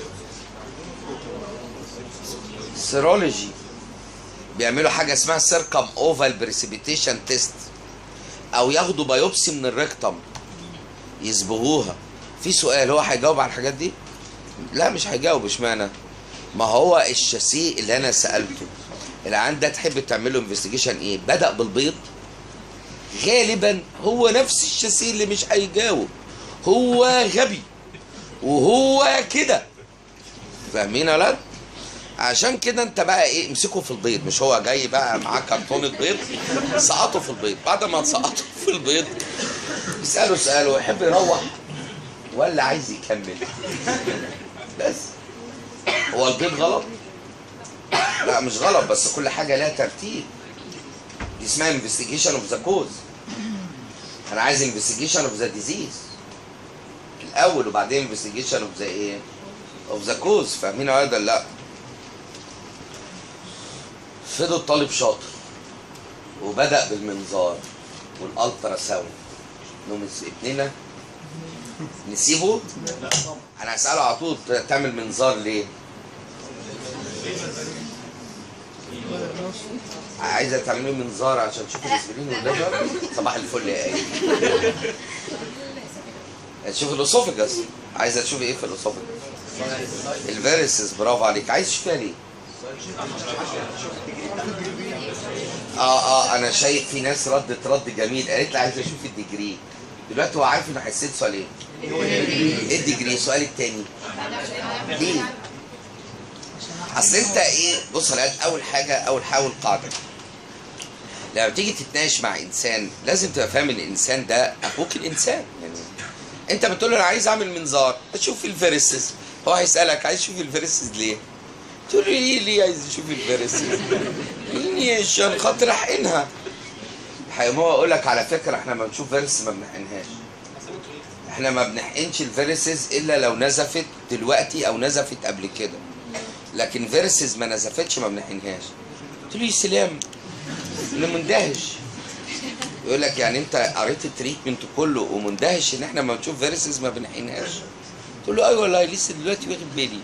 سيرولوجي بيعملوا حاجه اسمها سيركم اوفال بريسيبيتيشن تيست او ياخدوا بايوبسي من الريكتم يصبغوها في سؤال هو هيجاوب على الحاجات دي لا مش هيجاوب اشمعنى ما هو الشاسيه اللي انا سالته العيان ده تحب تعمل له انفستيجيشن ايه بدا بالبيض غالبا هو نفس الشاسيه اللي مش هيجاوب هو غبي وهو كده فاهمين يا ولاد عشان كده انت بقى ايه امسكه في البيض مش هو جاي بقى معاه كرتونه بيض سقطه في البيض بعد ما تسقطه في البيض اساله سؤال يحب يروح ولا عايز يكمل بس هو البيض غلط لا مش غلط بس كل حاجه لها ترتيب دي اسمها انفستيجيشن اوف ذا كوز انا عايز انفستيجيشن اوف ذا ديزيز الاول وبعدين انفستيجيشن اوف ذا ايه اوف ذا كوز فاهمين ولا لا فضل طالب شاطر وبدا بالمنظار والالترا ساوند نقوم ابننا نسيبه انا هساله على طول تعمل منظار ليه عايزه تعملي منظار عشان تشوفي الاسبرين والليفر صباح الفل يا ايه تشوفي الاسوفجس عايزه تشوفي ايه في الاسوفجس الفيرسز برافو عليك عايز تشوفيها ليه اه اه انا شايف في ناس ردت رد جميل قالت لي عايزه اشوف الديجري دلوقتي هو عارف انه هيسال سؤال ايه؟ ايه الديجري؟ السؤال التاني ليه؟ اصل انت ايه بص يا ولاد، اول حاجه اول حاول قاعده لما تيجي تتناقش مع انسان لازم تبقى فاهم ان الانسان ده اخوك الانسان يعني انت بتقول له انا عايز اعمل منظار اشوف الفيرسز هو هيسالك عايز تشوف الفيرسز ليه؟ تقول له ليه ليه عايز تشوف الفيرسز؟ يعني عشان خاطر احقنها هيقوم هو يقول لك على فكره احنا ما بنشوف فيرس ما بنحقنهاش احنا ما بنحقنش الفيرسز الا لو نزفت دلوقتي او نزفت قبل كده لكن فيرسز ما نزفتش ما بنحقنهاش قلت له يا سلام انا مندهش يقول لك يعني انت قريت التريتمنت كله ومندهش ان احنا لما بنشوف فيروسز ما بنحينهاش تقول له ايوه والله لسه دلوقتي واخد بالي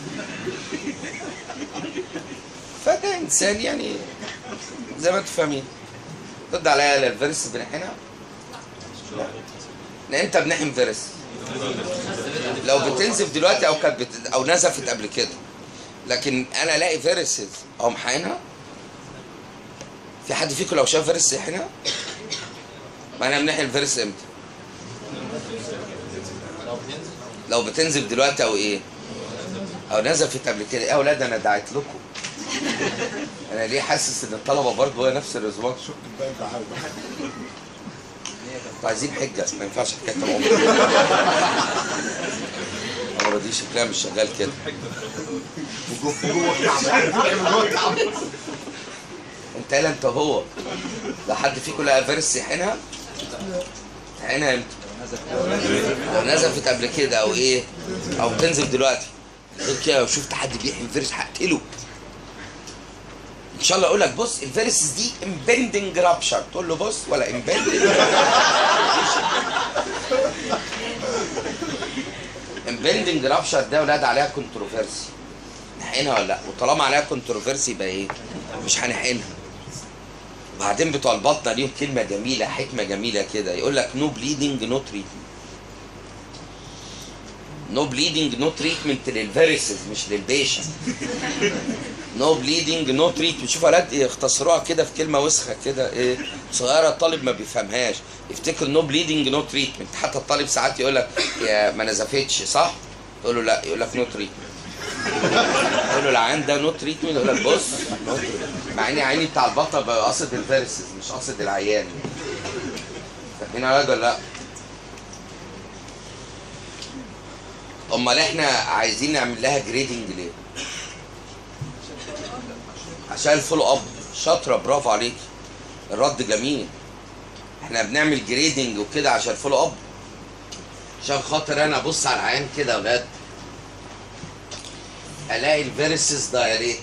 فده انسان يعني زي ما انتم فاهمين رد عليا لا الفيروس بنحنها لا لا انت بنحن فيروس لو بتنزف دلوقتي او كانت بت... او نزفت قبل كده لكن انا الاقي فيروسز او محقنها في حد فيكم لو شاف فيروس يحقنها ما انا بنحن الفيروس امتى لو بتنزف دلوقتي او ايه او نزفت قبل كده ايه يا اولاد انا دعيت لكم انا ليه حاسس ان الطلبه برضه هي نفس الرزوان انتوا عايزين حجه ما ينفعش حكايه العمر العمر دي شكلها مش شغال كده انت يالا انت هو لا حد فيكم لقى فيرس يحينها تحينها امتى لو نزفت قبل كده او ايه او بتنزف دلوقتي غير كده لو شفت حد بيحمي فيرس هقتله ان شاء الله اقول لك بص الفيرسز دي امبندنج رابشر تقول له بص ولا امبندنج امبندنج رابشر ده ولاد عليها كونتروفيرسي نحقنها ولا لا وطالما عليها كونتروفيرسي يبقى ايه مش هنحقنها وبعدين بتوع البطنه ليهم كلمه جميله حكمه جميله كده يقول لك نو بليدنج نو تريتمنت نو بليدنج نو تريتمنت للفيرسز مش للبيشنت نو بليدنج نو تريتمنت شوف اولاد إيه يختصروها كده في كلمه وسخه كده ايه صغيره الطالب ما بيفهمهاش يفتكر نو بليدنج نو تريتمنت حتى الطالب ساعات يقول لك يا ما نزفتش صح تقول له لا يقول لك نو تريتمنت تقول له العيان ده نو تريتمنت يقول لك بص no treatment. مع ان عيني بتاع البطل بقى قاصد الفيرسز مش قاصد العيان فاهمين يا ولاد ولا لا؟ امال احنا عايزين نعمل لها جريدنج ليه؟ عشان الفولو اب شاطره برافو عليك الرد جميل احنا بنعمل جريدنج وكده عشان الفولو اب عشان خاطر انا ابص على العيان كده يا اولاد الاقي الفيرسز دايليتد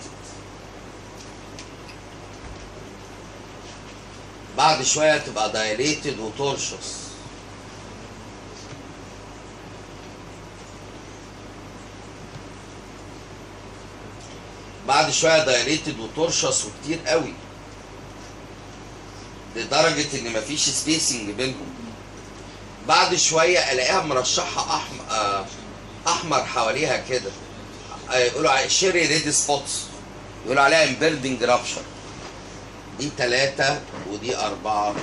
بعد شويه تبقى دايليتد وتورشس بعد شويه دايليتد وترشص وكتير قوي لدرجه ان مفيش سبيسنج بينهم بعد شويه الاقيها مرشحه احمر آه احمر حواليها كده آه يقولوا على شيري ريد سبوتس يقولوا عليها امبيلدنج رابشر دي ثلاثة ودي أربعة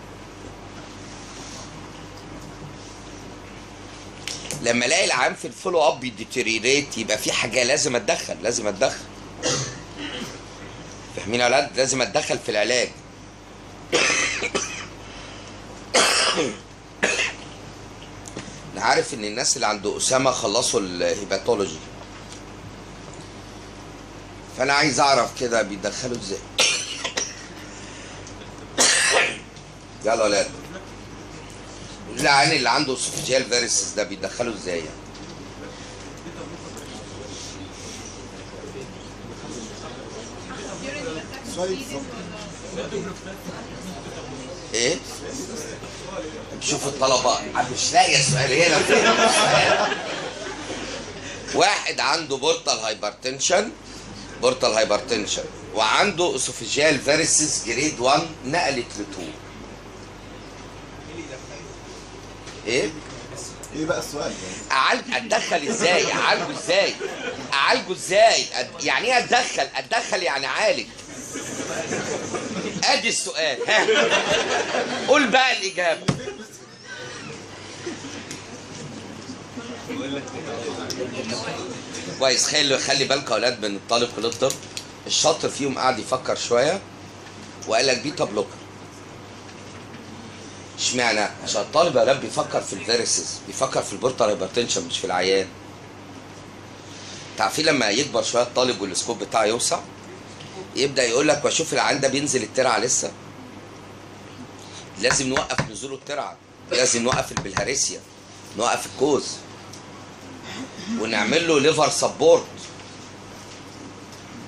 لما الاقي العام في الفولو اب بيديتيريريت يبقى في حاجه لازم اتدخل لازم اتدخل فاهمين يا ولاد لازم اتدخل في العلاج انا عارف ان الناس اللي عند اسامه خلصوا الهيباتولوجي فانا عايز اعرف كده بيدخلوا ازاي يلا يا ولاد العيان اللي عنده اسوفيجيال فيرسز ده بيدخله ازاي يعني ايه شوف الطلبه مش لاقيه سؤال هي لو فهمت السؤال. واحد عنده بورتال هايبرتنشن بورتال هايبرتنشن وعنده اسوفيجيال فيرسز جريد 1 نقلت ل 2 ايه ايه بقى السؤال اعالج اتدخل ازاي اعالجه ازاي اعالجه ازاي أد... يعني ايه اتدخل اتدخل يعني اعالج ادي السؤال ها قول بقى الاجابه كويس خلي خلي بالك يا اولاد من الطالب كليه الطب الشاطر فيهم قاعد يفكر شويه وقال لك بيتا بلوكر اشمعنى؟ عشان الطالب يا اولاد بيفكر في الفيرسز بيفكر في البورتال هايبرتنشن مش في العيان تعرفين لما يكبر شويه الطالب والسكوب بتاعه يوسع يبدا يقول لك واشوف العيان ده بينزل الترعه لسه لازم نوقف نزوله الترعه لازم نوقف البلهارسيا نوقف الكوز ونعمل له ليفر سبورت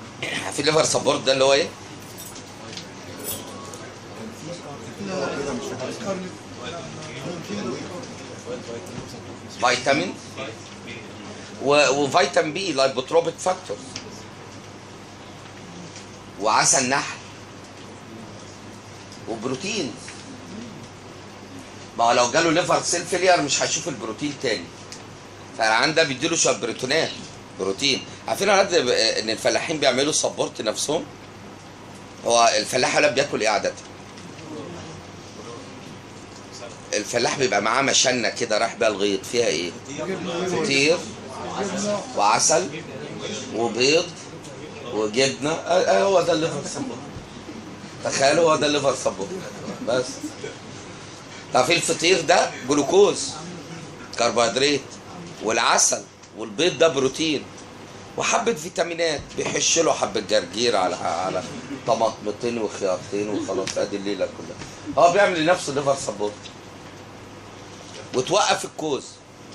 عارفين ليفر سبورت ده اللي هو ايه؟ كده مش فيتامين و- وفيتامين بي لايبوتروبيك فاكتور وعسل نحل وبروتين ما هو لو جاله ليفر سيل فيلير مش هيشوف البروتين تاني فالعيان ده بيديله شويه بروتينات بروتين عارفين يا ولاد ان الفلاحين بيعملوا سبورت نفسهم هو الفلاح ولا بياكل ايه عاده الفلاح بيبقى معاه مشنه كده رايح بيها الغيط فيها ايه فطير وعسل وبيض وجبنه آه آه هو ده الليفر سبورت تخيلوا هو ده الليفر سبورت بس تعرفين الفطير ده جلوكوز كربوهيدرات والعسل والبيض ده بروتين وحبة فيتامينات بيحش له حبة جرجير على على طماطمتين وخيارتين وخلاص ادي الليلة كلها هو بيعمل لنفسه ليفر سبورت وتوقف الكوز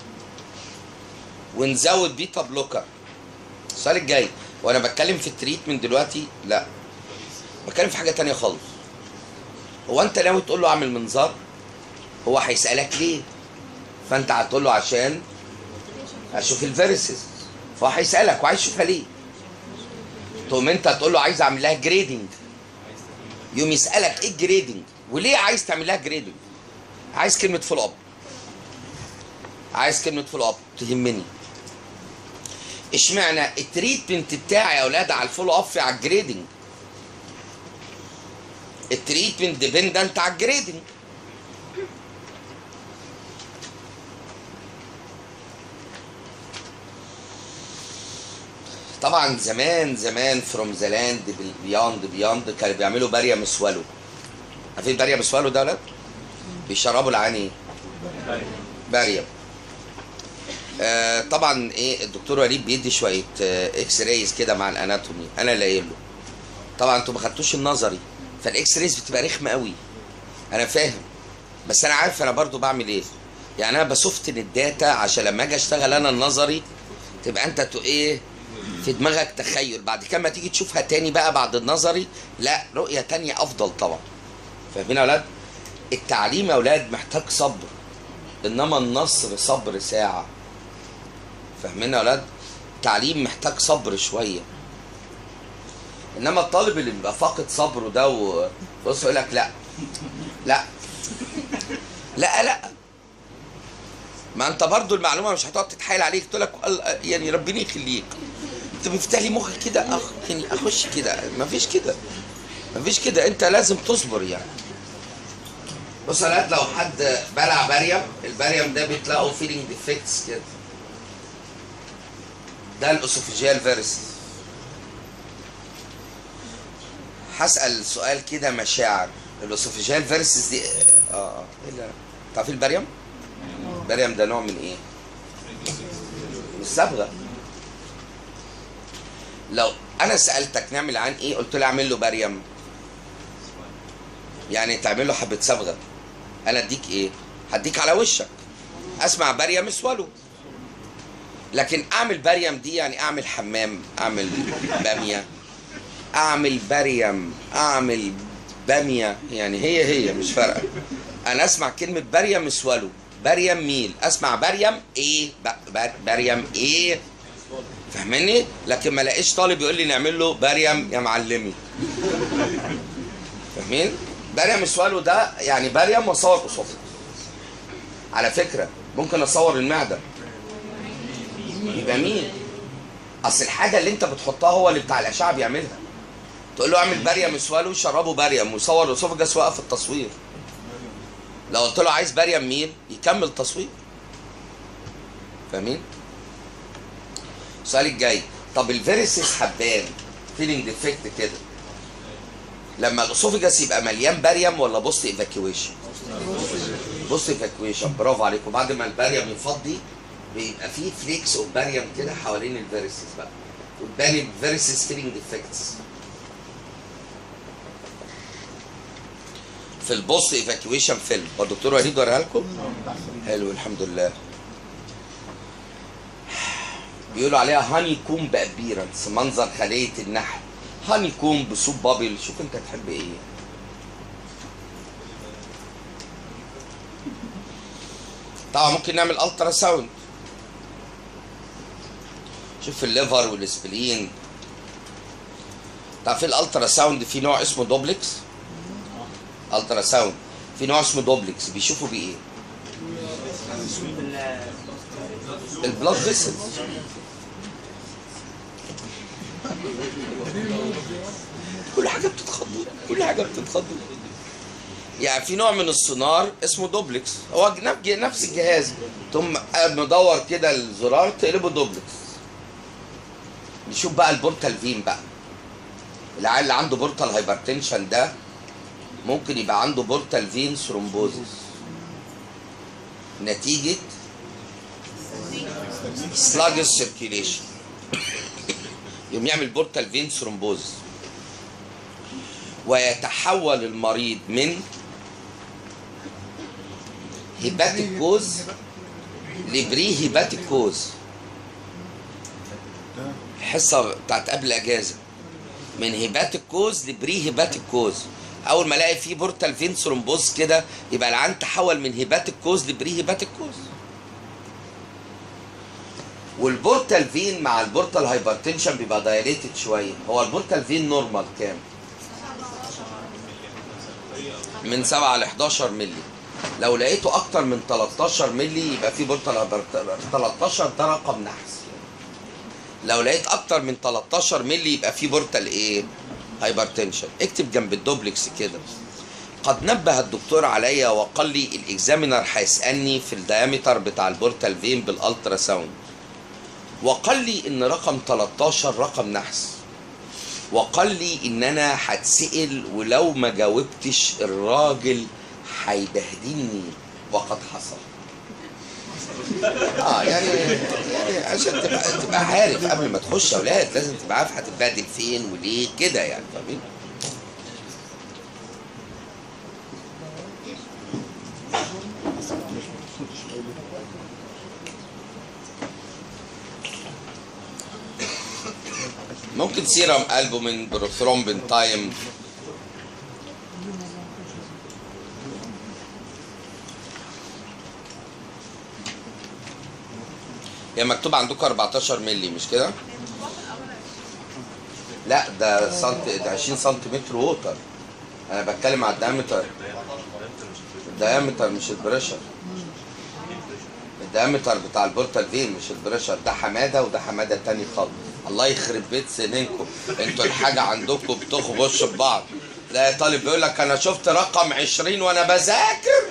ونزود بيتا بلوكر السؤال الجاي وانا بتكلم في التريتمنت دلوقتي لا بتكلم في حاجة تانية خالص هو انت ناوي تقول له اعمل منظار هو هيسألك ليه فانت هتقول له عشان اشوف الفيرسز فهو هيسألك وعايز يشوفها ليه تقوم انت تقول له عايز اعمل لها جريدنج يوم يسألك ايه الجريدنج وليه عايز تعمل لها جريدنج عايز كلمة فول اب عايز كلمة فول اب تهمني اشمعنى التريتمنت بتاعي يا اولاد على الفول اب في على الجريدنج التريتمنت ديبندنت على الجريدنج طبعا زمان زمان فروم ذا لاند بياند بياند كانوا بيعملوا باريا مسولو عارفين باريا مسولو ده ولا لا؟ بيشربوا العين ايه؟ باريا آه طبعا ايه الدكتور وليد بيدي شويه آه اكس رايز كده مع الاناتومي انا اللي قايل له طبعا انتوا ما خدتوش النظري فالاكس رايز بتبقى رخمه قوي انا فاهم بس انا عارف انا برضو بعمل ايه يعني انا بسفتن الداتا عشان لما اجي اشتغل انا النظري تبقى انت تو ايه في دماغك تخيل بعد كده ما تيجي تشوفها تاني بقى بعد النظري لا رؤية تانية افضل طبعا فاهمين يا اولاد التعليم يا اولاد محتاج صبر انما النصر صبر ساعة فاهمين يا اولاد التعليم محتاج صبر شوية انما الطالب اللي بيبقى فاقد صبره ده وبص يقول لك لا لا لا لا ما انت برضو المعلومه مش هتقعد تتحايل عليك تقول لك ال- يعني ربنا يخليك انت بيفتح لي مخك كده أخ يعني اخش كده مفيش كده مفيش كده انت لازم تصبر يعني بص يا ولاد لو حد بلع باريوم الباريوم ده بتلاقوا فيلينج ديفكتس كده ده الاسوفيجيال فيرس هسأل سؤال كده مشاعر الاسوفيجيال فيرسز دي اه اه ايه اللي تعرفين الباريوم؟ الباريوم ده نوع من ايه؟ من الصبغه لو انا سالتك نعمل عن ايه قلت له اعمل له باريوم يعني تعمل له حبه صبغه انا اديك ايه هديك على وشك اسمع باريوم اسوله لكن اعمل باريوم دي يعني اعمل حمام اعمل باميه اعمل باريوم اعمل باميه يعني هي هي مش فارقه انا اسمع كلمه باريوم اسوله باريوم ميل اسمع باريوم ايه ب- بار- باريوم ايه فاهمني لكن ما لاقيش طالب يقول لي نعمل له باريوم يا معلمي فاهمين باريوم اسوله ده يعني باريوم واصور قصاده على فكره ممكن اصور المعده يبقى مين اصل الحاجه اللي انت بتحطها هو اللي بتاع الاشعه بيعملها تقول له اعمل باريوم اسوله شربه باريوم وصور الاسوفجس وقف التصوير لو قلت له عايز باريوم ميل يكمل تصوير فاهمين السؤال الجاي طب الفيرسس حبان فيلينج ديفكت كده لما الاسوفجس يبقى مليان باريوم ولا بوست ايفاكيويشن بوست ايفاكيويشن برافو عليكم بعد ما الباريوم يفضي بيبقى فيه فليكس اوف باريوم كده حوالين الفيرسس بقى وتبان الفيرسس فيلينج ديفكتس في البوست ايفاكيويشن فيلم هو الدكتور وليد وريها لكم حلو الحمد لله بيقولوا عليها هاني كوم بابيرنس منظر خليه النحل هاني كوم بصوب بابل شوف انت تحب ايه طبعا ممكن نعمل الترا ساوند شوف الليفر والسبلين طبعا في الالترا ساوند في نوع اسمه دوبلكس الترا ساوند في نوع اسمه دوبلكس بيشوفوا بيه ايه البلاد فيسلز كل حاجه بتتخض كل حاجه بتتخض يعني في نوع من السونار اسمه دوبلكس هو نف- نفس الجهاز تقوم مدور كده الزرار تقلبه دوبلكس نشوف بقى البورتال فين بقى العيال اللي عنده بورتال هايبرتنشن ده ممكن يبقى عنده بورتال فين ثرومبوزس نتيجة سلاجس سيركيليشن يقوم يعمل بورتال فين ثرومبوزس ويتحول المريض من هيباتيك كوز لبري هيباتيك كوز الحصه بتاعت قبل الاجازه من هيباتيك كوز لبري هيباتيك كوز اول ما الاقي فيه بورتال فين ثرومبوز كده يبقى العيان تحول من هيباتيك كوز لبري هيباتيك كوز والبورتال فين مع البورتال هايبرتنشن بيبقى دايليتد شويه هو البورتال فين نورمال كام من 7 ل 11 مللي لو لقيته اكتر من 13 مللي يبقى في بورتال هايبرتنشن 13 ده رقم نحس لو لقيت اكتر من 13 مللي يبقى في بورتال ايه هايبرتنشن اكتب جنب الدوبلكس كده قد نبه الدكتور عليا وقال لي الاكزامينر هيسالني في الديامتر بتاع البورتال فين بالالترا ساوند وقال لي ان رقم 13 رقم نحس وقال لي ان انا هتسال ولو ما جاوبتش الراجل هيبهدلني وقد حصل اه يعني يعني عشان تبقى تبقى عارف قبل ما تخش اولاد لازم تبقى عارف هتتبهدل فين وليه كده يعني فاهمين ممكن سيرم البومين بروثرومبين تايم هي مكتوب عندكم 14 مللي مش كده؟ لا ده سنت ده 20 سنتيمتر ووتر انا بتكلم على الدايمتر الدايمتر مش البريشر الدايمتر بتاع البورتال فين مش البريشر ده حماده وده حماده تاني خالص الله يخرب بيت سنينكم انتوا الحاجه عندكم بتخبش في بعض لا طالب بيقول لك انا شفت رقم 20 وانا بذاكر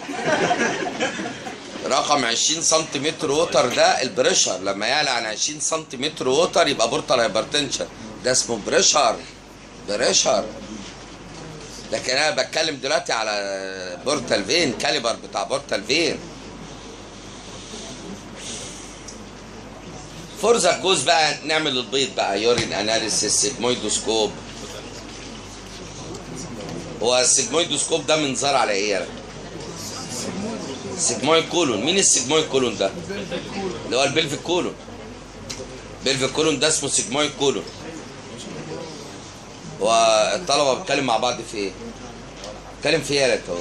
رقم 20 سنتيمتر ووتر ده البريشر لما يعلى عن 20 سنتيمتر ووتر يبقى بورتال هايبرتنشن ده اسمه بريشر بريشر لكن انا بتكلم دلوقتي على بورتال فين كاليبر بتاع بورتال فين فورزا كوز بقى نعمل البيض بقى يورين اناليسيس سيجمويدوسكوب هو السيجمويدوسكوب ده منظار على ايه يعني؟ سيجمويد كولون مين السيجمويد كولون ده؟ اللي هو البلفيك كولون بلفيك كولون ده اسمه سيجمويد كولون هو الطلبه بيتكلم مع بعض في ايه؟ بيتكلم في ايه يا لك اهو؟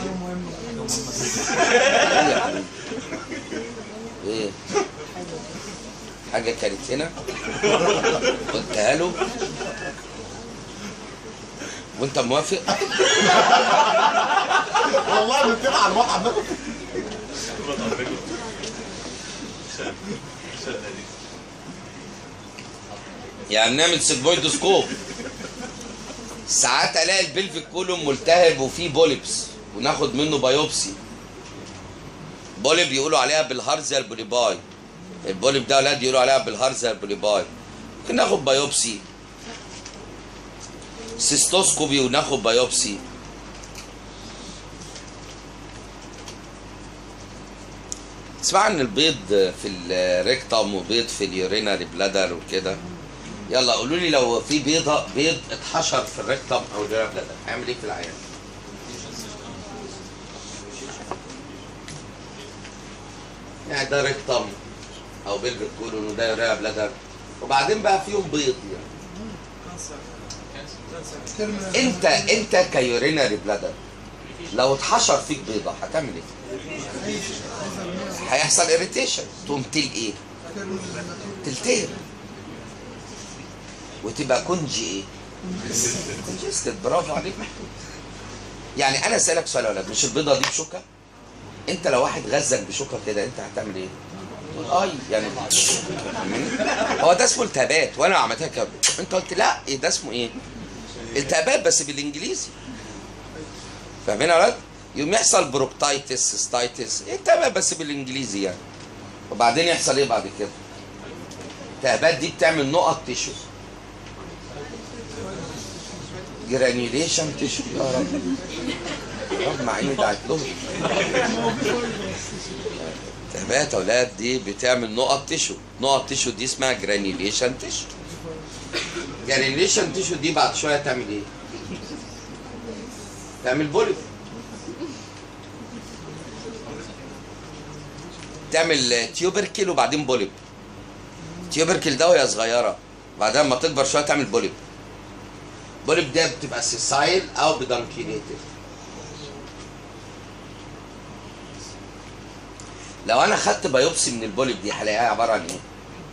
ايه يا حبيبي؟ ايه؟ حاجه كانت هنا قلتها له وانت موافق؟ والله متفق على الموقع ده يعني نعمل سيجمويدوسكوب ساعات الاقي البلفيك كولوم ملتهب وفيه بوليبس وناخد منه بايوبسي بوليب يقولوا عليها بالهارزيا البوليباي البوليب ده اولاد يقولوا عليها بالهارزيا البوليباي ممكن ناخد بايوبسي سيستوسكوبي وناخد بايوبسي تسمع عن البيض في الريكتم وبيض في اليوريناري بلادر وكده يلا قولوا لي لو في بيضه بيض اتحشر في الريكتم او اليوريناري بلادر هيعمل ايه في العيان؟ يعني ده ريكتم او بيلفيك كولون وده يوريناري بلادر وبعدين بقى فيهم بيض يعني انت انت كيوريناري بلادر لو اتحشر فيك بيضه هتعمل ايه؟ هيحصل اريتيشن تقوم تل ايه؟ تلتهب وتبقى كونجي ايه؟ كونجستد برافو عليك يعني انا اسالك سؤال يا ولاد مش البيضه دي بشوكه؟ انت لو واحد غزك بشوكه كده انت هتعمل ايه؟ اي يعني فاهمني؟ هو ده اسمه التهابات وانا عملتها كده انت قلت لا ايه ده اسمه ايه؟ التهابات بس بالانجليزي فاهمين يا ولاد؟ يوم يحصل بروكتايتس ستايتس التهابات بس بالانجليزي يعني وبعدين يحصل ايه بعد كده؟ التهابات دي بتعمل نقط تشو جرانيوليشن تشو يا رب رب مع عيني دعت له التهابات يا اولاد دي بتعمل نقط تشو نقط تشو دي اسمها جرانيوليشن تشو جرانيوليشن تشو دي بعد شويه تعمل ايه؟ تعمل بوليب تعمل تيوبركل وبعدين بوليب تيوبركل ده وهي صغيره بعدين لما تكبر شويه تعمل بوليب بوليب ده بتبقى سيسايل او بدانكينيتد لو انا خدت بايوبسي من البوليب دي هلاقيها عباره عن ايه؟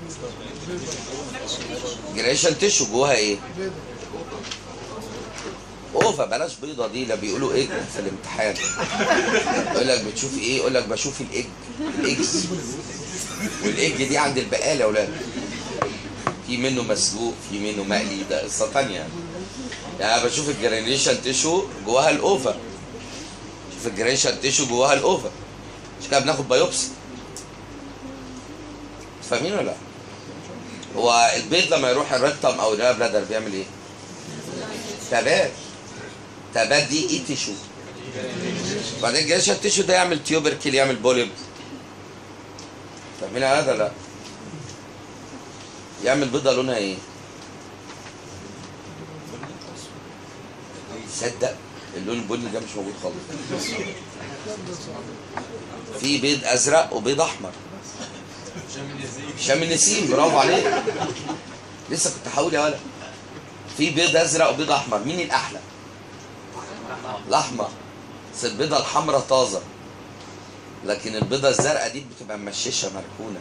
جريشن تيشو جواها ايه؟ اوفا بلاش بيضه دي لا بيقولوا ايه في الامتحان يقول لك بتشوف ايه؟ يقول لك بشوف الايج الايجز والايج دي عند البقاله يا اولاد في منه مسلوق في منه مقلي ده قصه ثانيه يعني يعني بشوف الجرانيشن تيشو جواها الاوفا شوف الجرانيشن تيشو جواها الاوفا مش كده بناخد بايوبسي فاهمين ولا لا؟ هو البيض لما يروح الريكتم او الريا بلادر بيعمل ايه؟ تبات تبات دي ايه تيشو بعدين الجرانيشن تيشو ده يعمل تيوبركل يعمل بوليب فاهمين هذا لا؟ يعمل بيضه لونها ايه؟ تصدق اللون البني ده مش موجود خالص في بيض ازرق وبيض احمر شام النسيم برافو عليك لسه كنت هقول يا ولد في بيض ازرق وبيض احمر مين الاحلى الاحمر بس البيضه الحمراء طازه لكن البيضه الزرقاء دي بتبقى مششه مركونه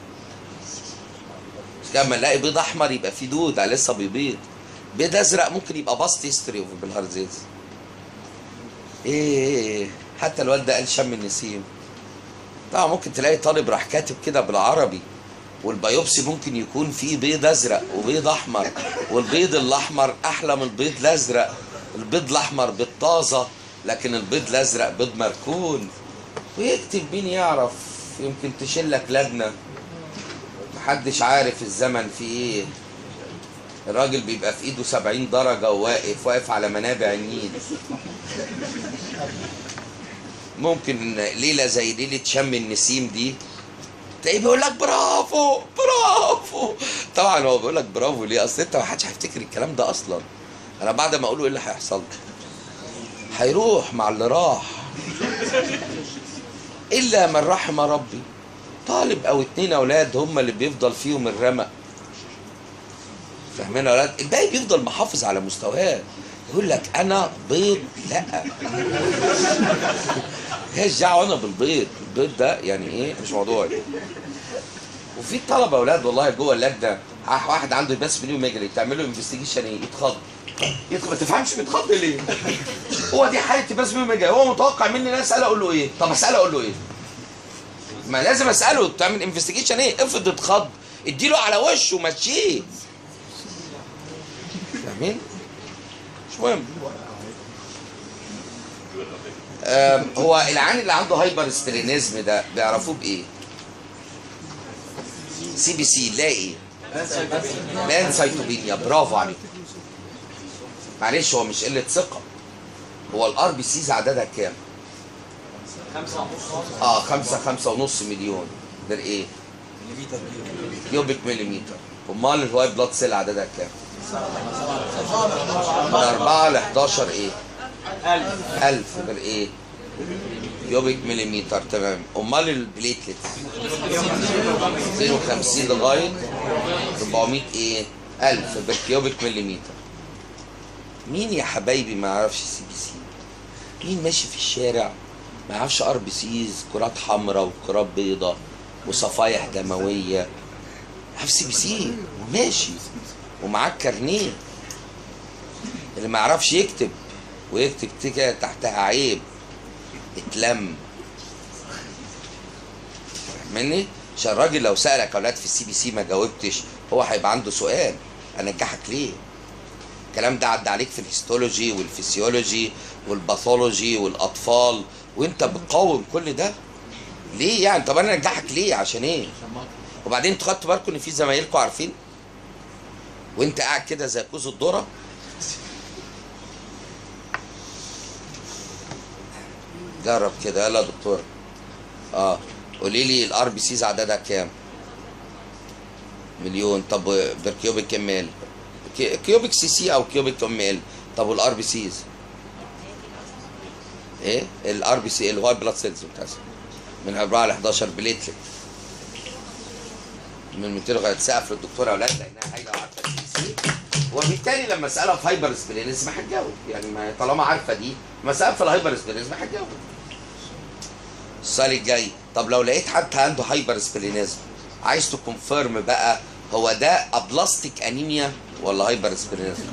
مش كده اما نلاقي بيض احمر يبقى فيه دود ده لسه بيبيض بيض ازرق ممكن يبقى باست هيستوري بالهارزيز ايه حتى الواد ده قال شم النسيم طبعا ممكن تلاقي طالب راح كاتب كده بالعربي والبيوبسي ممكن يكون فيه بيض ازرق وبيض احمر والبيض الاحمر احلى من البيض الازرق البيض الاحمر بيض طازه لكن البيض الازرق بيض مركون ويكتب مين يعرف يمكن تشيلك لجنه محدش عارف الزمن فيه ايه الراجل بيبقى في ايده 70 درجه وواقف واقف على منابع النيل ممكن ليله زي ليله شم النسيم دي تلاقيه بيقول لك برافو برافو طبعا هو بيقول لك برافو ليه اصل انت ما حدش هيفتكر الكلام ده اصلا انا بعد ما اقوله ايه اللي هيحصل له هيروح مع اللي راح الا من رحم ربي طالب او اتنين اولاد هم اللي بيفضل فيهم الرمق فاهمين يا اولاد الباقي بيفضل محافظ على مستواه يقول لك انا بيض لا مالهاش دعوه انا بالبيض البيض ده يعني ايه مش موضوعي وفي طلبه اولاد والله جوه اللجنه واحد عنده بس مليون ميجري تعمل له انفستيجيشن ايه يتخض يتخض ما تفهمش بيتخض ليه هو دي حاله بس مليون ميجري هو متوقع مني ان انا اساله اقول له ايه طب اساله اقول له ايه ما لازم اساله تعمل انفستيجيشن ايه افرض اتخض اديله على وشه ومشيه فاهمين مش مهم آم، هو العيان اللي عنده هايبر سترينيزم ده بيعرفوه بايه سي بي سي لا ايه بان سايتوبينيا برافو عليك معلش هو مش قله ثقه هو الار بي سيز عددها كام اه خمسة خمسة ونص مليون ده ايه كيوبيك مليمتر امال الوايت بلاد سيل عددها كام من 4 ل 11 ايه 1000 بال ايه كيوبيك مليمتر تمام امال البليتلت 250 لغايه 400 ايه 1000 بالكيوبيك مليمتر مين يا حبايبي ما يعرفش سي بي سي مين ماشي في الشارع ما يعرفش ار بي سيز كرات حمراء وكرات بيضاء وصفايح دمويه عارف سي بي سي وماشي ومعاه الكارنيه اللي ما يعرفش يكتب ويكتب كده تحتها عيب اتلم فاهمني؟ عشان الراجل لو سألك اولاد في السي بي سي ما جاوبتش هو هيبقى عنده سؤال انجحك ليه؟ الكلام ده عدى عليك في الهيستولوجي والفسيولوجي والباثولوجي والاطفال وانت بتقاوم كل ده ليه يعني طب انا انجحك ليه عشان ايه وبعدين انتوا خدتوا بالكم ان في زمايلكم عارفين وانت قاعد كده زي كوز الذره جرب كده يلا يا دكتور اه قولي لي الار بي سيز عددها كام مليون طب بالكيوبيك كام مال كي- كيوبيك سي سي او كيوبيك كام مال طب والار بي سيز ايه الار بي سي اللي هو البلاد سيلز بتاعتها من 4 ل 11 بليتلت من 200 لغايه سقف للدكتوره اولاد لانها هايله وعارفه السي سي وبالتالي لما اسالها في هايبر سبلينزم هتجاوب يعني ما طالما عارفه دي ما سالت في الهايبر سبلينزم هتجاوب السؤال الجاي طب لو لقيت حد عنده هايبر سبلينزم عايز تكونفيرم بقى هو ده ابلاستيك انيميا ولا هايبر سبلينزم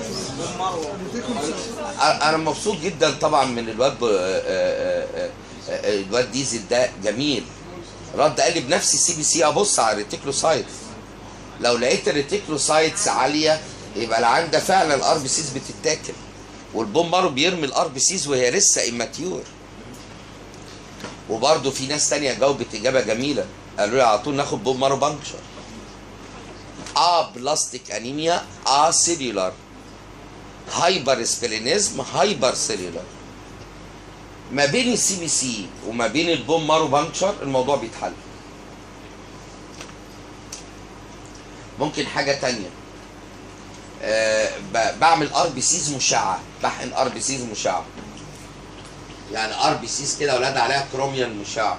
انا مبسوط جدا طبعا من الواد ب- آه، آه، آه، الواد ديزل ده جميل رد قال لي بنفس السي بي سي ابص على الريتيكلوسايتس لو لقيت الريتيكلوسايتس عاليه يبقى العين ده فعلا الار بي سيز بتتاكل والبوم مارو بيرمي الار بي سيز وهي لسه اماتيور وبرضه في ناس تانية جاوبت اجابه جميله قالوا لي على طول ناخد بوم مارو بانكشر اه بلاستيك انيميا اه سيلولار هايبر سبلينيزم هايبر سيلولار ما بين السي بي سي وما بين البوم مارو بانكشر الموضوع بيتحل ممكن حاجه تانية آه ب- بعمل ار بي سيز مشعه بحقن ار بي سيز مشعه يعني ار بي سيز كده اولاد عليها كروميوم مشع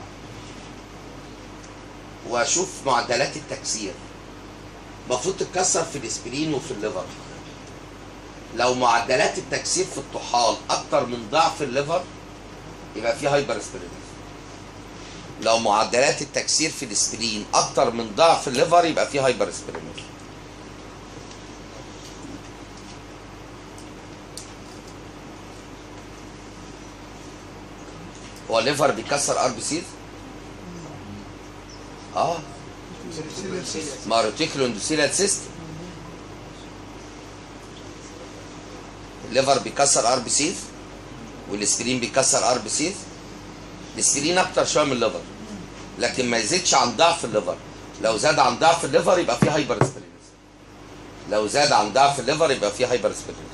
واشوف معدلات التكسير المفروض تتكسر في الاسبرين وفي الليفر لو معدلات التكسير في الطحال اكتر من ضعف الليفر يبقى في هايبر اسبرينيزم لو معدلات التكسير في الاسبرين اكتر من ضعف الليفر يبقى في هايبر اسبرينيزم هو الليفر بيكسر ار بي سيز اه ما ريتيكولو اندوثيليال سيستم الليفر بيكسر ار بي سيز والاسبرين بيكسر ار بي سيز الاسبرين اكتر شويه من الليفر لكن ما يزيدش عن ضعف الليفر لو زاد عن ضعف الليفر يبقى في هايبر اسبرينيزم لو زاد عن ضعف الليفر يبقى في هايبر اسبرينيزم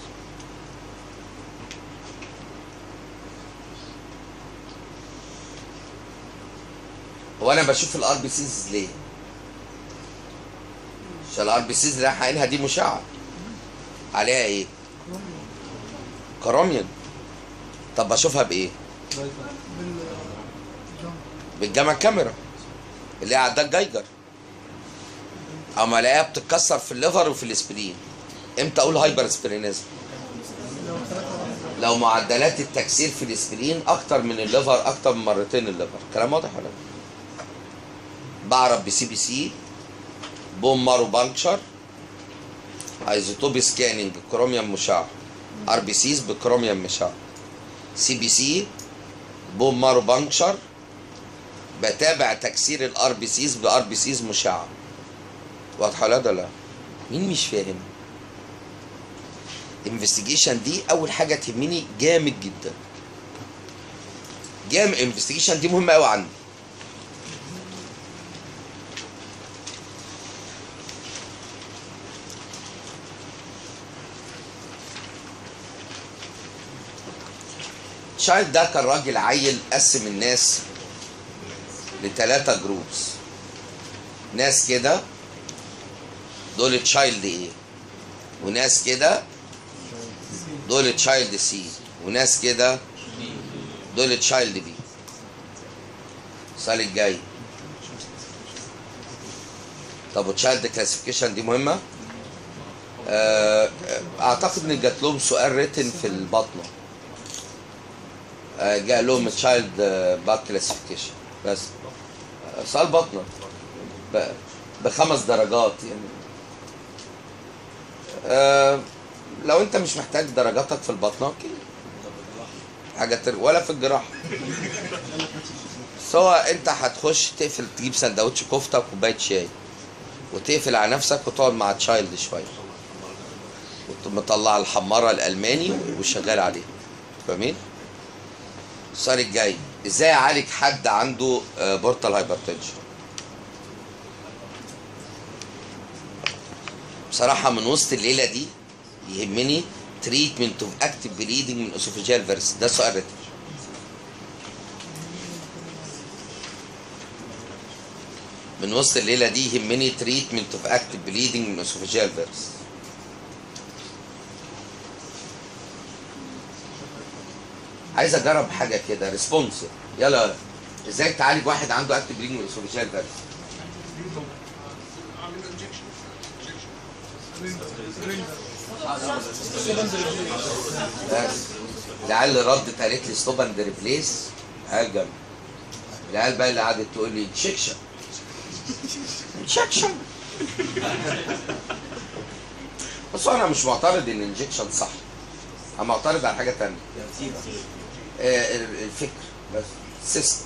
هو انا بشوف الار بي سيز ليه؟ عشان الار بي سيز اللي انا حقنها دي مشعه عليها ايه؟ كراميون طب بشوفها بايه؟ بالجاما كاميرا اللي هي عداد جايجر اما الاقيها بتتكسر في الليفر وفي الاسبرين امتى اقول هايبر اسبرينيزم لو معدلات التكسير في الاسبرين اكتر من الليفر اكتر من مرتين الليفر كلام واضح ولا لا؟ بعرف بسي بي سي بوم مارو بانكشر ايزوتوبي سكاننج كروميوم مشع ار بي سيز بكروميوم مشع سي بي سي بوم مارو بانكشر بتابع تكسير الار بي سيز بار بي سيز مشعه واضحه ولا لا مين مش فاهم الانفستيجيشن دي اول حاجه تهمني جامد جدا جامد الانفستيجيشن دي مهمه قوي عندي تشايلد ده كان راجل عيل قسم الناس لثلاثة جروبس ناس كده دول تشايلد ايه وناس كده دول تشايلد سي وناس كده دول تشايلد بي السؤال الجاي طب وتشايلد كلاسيفيكيشن دي مهمة آه، اعتقد ان جات لهم سؤال ريتن في البطنة آه، جاء لهم تشايلد باد كلاسيفيكيشن بس آه، سؤال بطنه ب- بخمس درجات يعني آه، لو انت مش محتاج درجاتك في البطنه اوكي حاجه تر... ولا في الجراحه سواء انت هتخش تقفل تجيب سندوتش كفته وكوبايه شاي وتقفل على نفسك وتقعد مع تشايلد شويه ومطلع الحماره الالماني وشغال عليه فاهمين؟ السؤال الجاي ازاي اعالج حد عنده بورتال هايبرتنشن بصراحه من وسط الليله دي يهمني تريتمنت اوف اكتف بليدنج من اسوفيجيال فيرس ده سؤال رتم من وسط الليله دي يهمني تريتمنت اوف اكتف بليدنج من اسوفيجيال فيرس عايز اجرب حاجه كده ريسبونسيف يلا ازاي تعالج واحد عنده اكتف بليدنج من اسوفيجيال فيرس بس العيال اللي ردت قالت لي ستوب اند ريبليس عيال جنب العيال بقى اللي قعدت تقول لي انشكشن انشكشن بس انا مش معترض ان الانجكشن صح انا معترض على حاجه تانية آه، ال- الفكر بس السيستم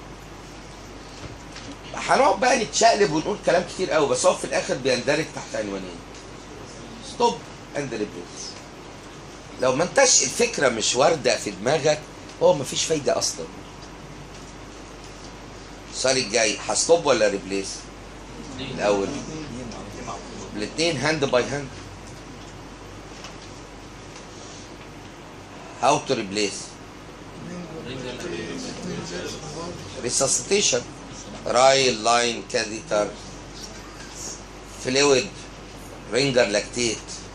هنقعد بقى نتشقلب ونقول كلام كتير قوي بس هو في الاخر بيندرج تحت عنوانين ستوب اند ريبليس لو ما انتش الفكره مش وارده في دماغك هو مفيش فايده اصلا السؤال الجاي هستوب ولا ريبليس الاول الاثنين هاند باي هاند هاو تو ريبليس resuscitation رايل لاين كاثيتر فلويد رينجر لاكتيت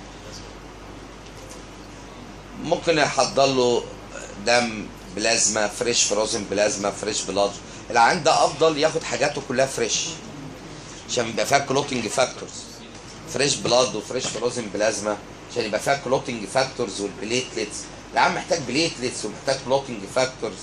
ممكن يحضر له دم بلازما فريش فروزن بلازما فريش بلاد العيان ده افضل ياخد حاجاته كلها فريش عشان يبقى فيها كلوتنج فاكتورز فريش بلاد وفريش فروزن بلازما عشان يبقى فيها كلوتنج فاكتورز والبليتلتس العيان محتاج بليتلتس ومحتاج كلوتنج فاكتورز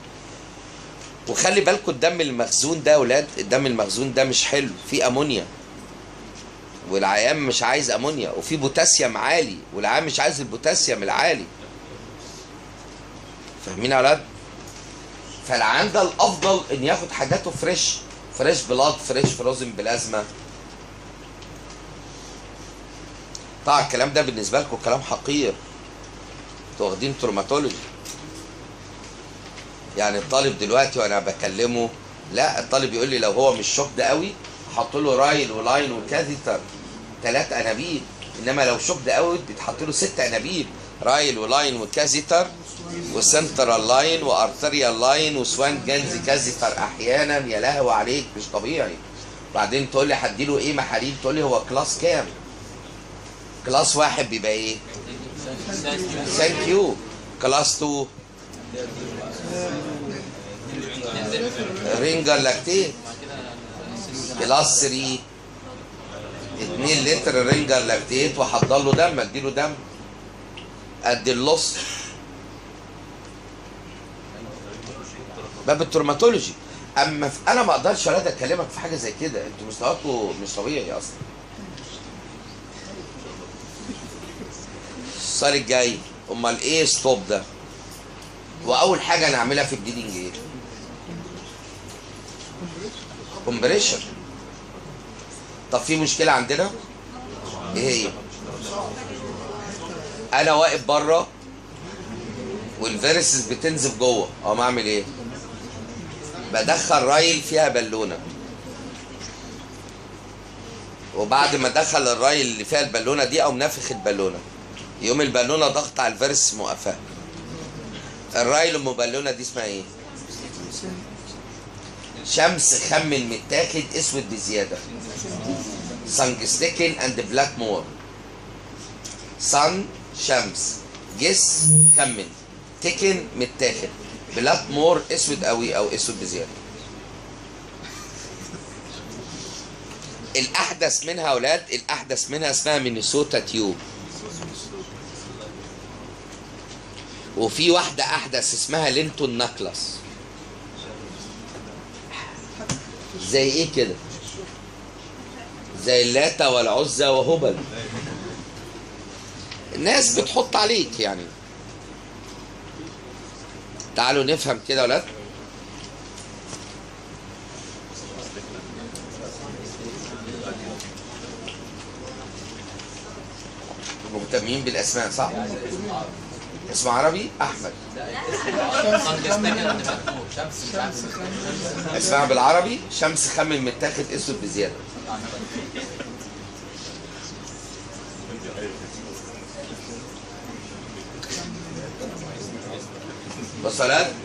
وخلي بالكم الدم المخزون ده يا ولاد الدم المخزون ده مش حلو فيه امونيا والعيان مش عايز امونيا وفي بوتاسيوم عالي والعيان مش عايز البوتاسيوم العالي فاهمين يا ولاد فالعيان ده الافضل ان ياخد حاجاته فريش فريش بلاد فريش فروزن بلازما طبعا الكلام ده بالنسبه لكم كلام حقير انتوا واخدين تروماتولوجي يعني الطالب دلوقتي وانا بكلمه لا الطالب يقول لي لو هو مش شوكد قوي احط له رايل ولاين وكاثيتر ثلاث انابيب انما لو شوكد قوي بيتحط له ست انابيب رايل ولاين وكاثيتر وسنترال لاين وارتريال لاين وسوان جانز كاثيتر احيانا يا لهوي عليك مش طبيعي بعدين تقول لي هديله ايه محاليل تقول لي هو كلاس كام كلاس واحد بيبقى ايه ثانك يو كلاس 2 رينجر لاكتيت كلاس 3 2 لتر رينجر لاكتيت وحضر له دم اديله دم قد اللص باب التروماتولوجي اما في انا ما اقدرش يا ولاد اكلمك في حاجه زي كده انتوا مستواكم مش طبيعي اصلا السؤال الجاي امال ايه ستوب ده واول حاجه نعملها في البليدنج ايه كومبريشن طب في مشكله عندنا ايه هي انا واقف بره والفيرسز بتنزف جوه اقوم اعمل ايه بدخل رايل فيها بالونه وبعد ما ادخل الرايل اللي فيها البالونه دي اقوم نافخ البالونه يوم البالونه ضغط على الفيرس موقفاه الرايل ام بالونه دي اسمها ايه شمس خمن متاخد اسود بزياده سانجستيكن اند بلاك مور صن شمس جس خمن تكن متاخد بلاك مور اسود قوي او اسود بزياده الاحدث منها يا اولاد الاحدث منها اسمها مينيسوتا تيوب وفي واحده احدث اسمها لينتون ناكلس زي ايه كده زي اللاتة والعزى وهبل الناس بتحط عليك يعني تعالوا نفهم كده يا ولاد مهتمين بالاسماء صح؟ اسم عربي احمد اسمها بالعربي شمس خمن متاخد اسود بزياده بصوا يا ولاد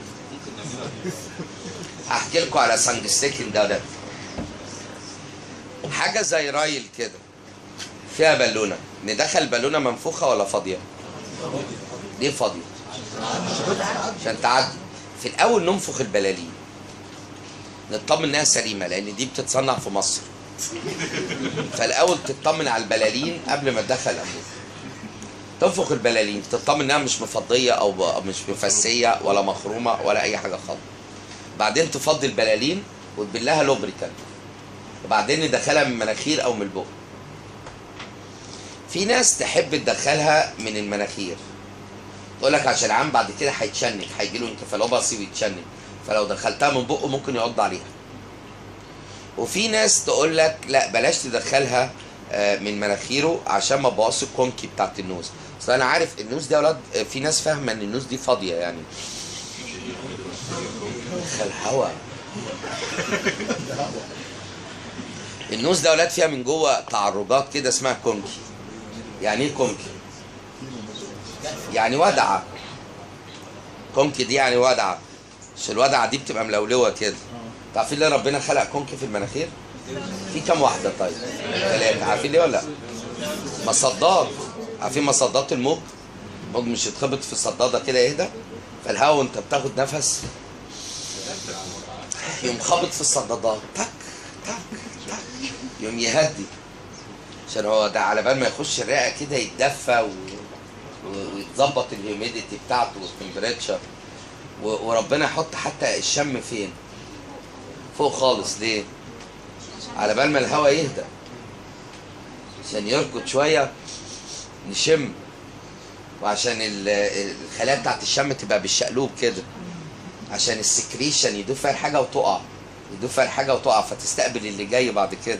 هحكي لكم على سانجستيكن ده ده حاجه زي رايل كده فيها بالونه ندخل بالونه منفوخه ولا فاضيه ليه فاضيه عشان تعدي في الاول ننفخ البلالين نطمن انها سليمه لان دي بتتصنع في مصر فالاول تطمن على البلالين قبل ما تدخل انبوبه تنفخ البلالين تطمن انها مش مفضيه او ب- مش مفسيه ولا مخرومه ولا اي حاجه خالص بعدين تفضي البلالين وتبل لها لوبريكانت وبعدين ندخلها من المناخير او من البق في ناس تحب تدخلها من المناخير تقول لك عشان العام بعد كده هيتشنج هيجي له انكفالوباسي ويتشنج فلو دخلتها من بقه ممكن يعض عليها وفي ناس تقول لك لا بلاش تدخلها آه، من مناخيره عشان ما تبوظش الكونكي بتاعت النوز اصل انا عارف النوز دي يا ولاد آه، في ناس فاهمه ان النوز دي فاضيه يعني دخل هوا النوز ده يا ولاد فيها من جوه تعرجات كده اسمها كونكي يعني ايه كونكي يعني ودعه كونكي دي يعني ودعه مش الودعه دي بتبقى ملولوه كده عارفين ليه ربنا خلق كونكي في المناخير في كام واحده طيب ثلاثه عارفين ليه ولا لا مصدات عارفين مصدات الموج الموج مش يتخبط في الصداده كده يهدى فالهواء وانت بتاخد نفس يقوم خابط في الصدادات تك تك تك يقوم يهدي عشان هو ده على بال ما يخش الرئه كده يتدفى و... و- ويتظبط الهيوميديتي بتاعته والتمبريتشر و... وربنا يحط حتى الشم فين فوق خالص ليه على بال ما الهواء يهدى عشان يركض شويه نشم وعشان ال- الخلايا بتاعت الشم تبقى بالشقلوب كده عشان السكريشن يدوب فيها الحاجه وتقع يدوب فيها الحاجه وتقع فتستقبل اللي جاي بعد كده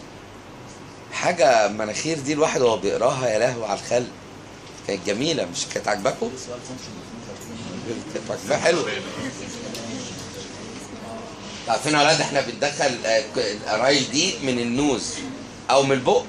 حاجه مناخير دي الواحد وهو بيقراها يا لهوي على الخلق كانت جميله مش كانت عاجباكم؟ كانت عاجباها حلو عارفين يا ولاد احنا بندخل آه، ك- القرايل دي من النوز او من البق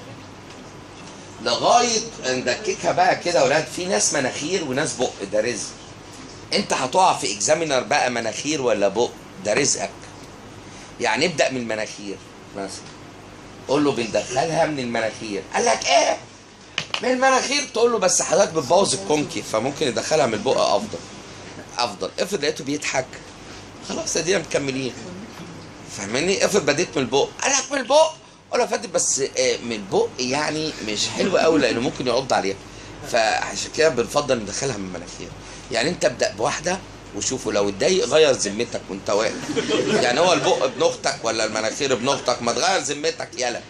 لغايه ندككها بقى كده يا ولاد في ناس مناخير وناس بق ده رزق انت هتقع في اكزامينر بقى مناخير ولا بق ده رزقك يعني ابدا من المناخير مثلا قول له بندخلها من المناخير قال لك ايه من المناخير تقول له بس حضرتك بتبوظ الكونكي فممكن ندخلها من البق افضل افضل افرض لقيته بيضحك خلاص ادينا مكملين فاهماني افرض بديت من البق قال لك من البق ولا فاتت بس آه، من البق يعني مش حلو قوي لانه ممكن يعض عليها فعشان كده بنفضل ندخلها من المناخير يعني انت ابدا بواحده وشوفوا لو اتضايق غير ذمتك وانت واقف يعني هو البق ابن اختك ولا المناخير ابن اختك ما تغير ذمتك يلا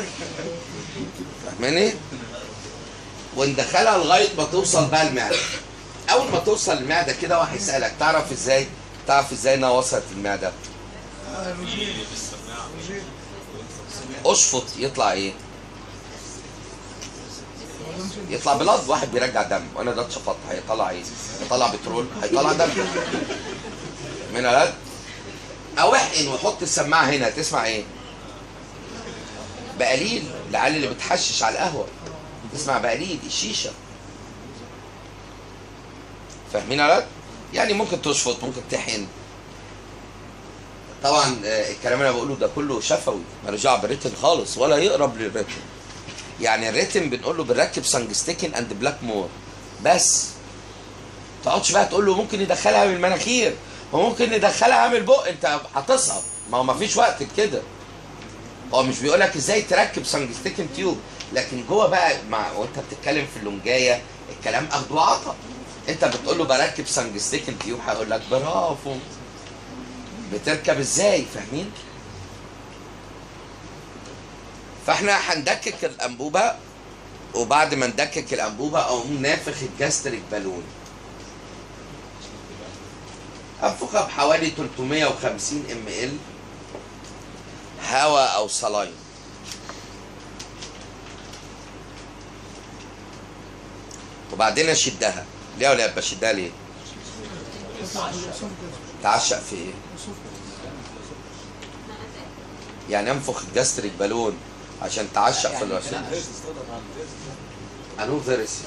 فاهماني وندخلها لغايه ما توصل بقى المعده اول ما توصل المعده كده واحد يسالك تعرف ازاي تعرف ازاي انها وصلت المعده اشفط يطلع ايه يطلع بلاد واحد بيرجع دم وانا ده اتشفطت هيطلع ايه هيطلع بترول هيطلع دم من الاد او احقن وحط السماعه هنا تسمع ايه بقليل العيال اللي بتحشش على القهوه تسمع بقليل الشيشه فاهمين يا ولاد؟ يعني ممكن تشفط ممكن تحقن طبعا آه، الكلام اللي انا بقوله ده كله شفوي مالوش دعوه بالريتن خالص ولا يقرب للريتن يعني الريتن بنقول له بنركب سانجستيكن اند بلاك مور بس تقعدش بقى تقول له ممكن ندخلها من المناخير وممكن ندخلها من البق انت هتصعب ما هو ما فيش وقت كده هو مش بيقول لك ازاي تركب سانجستيكن تيوب لكن جوه بقى مع وانت بتتكلم في اللونجايه الكلام اخد وعطا انت بتقول له بركب سانجستيكن تيوب هيقول لك برافو بتركب ازاي فاهمين فاحنا هندكك الانبوبه وبعد ما ندكك الانبوبه اقوم نافخ الجاستريك بالون انفخها بحوالي 350 ام ال هواء او صلاين وبعدين اشدها ليه ولا بشدها ليه؟ تعشق في ايه؟ يعني انفخ الجاستريك بالون عشان تعشق في الرسول انو فيرس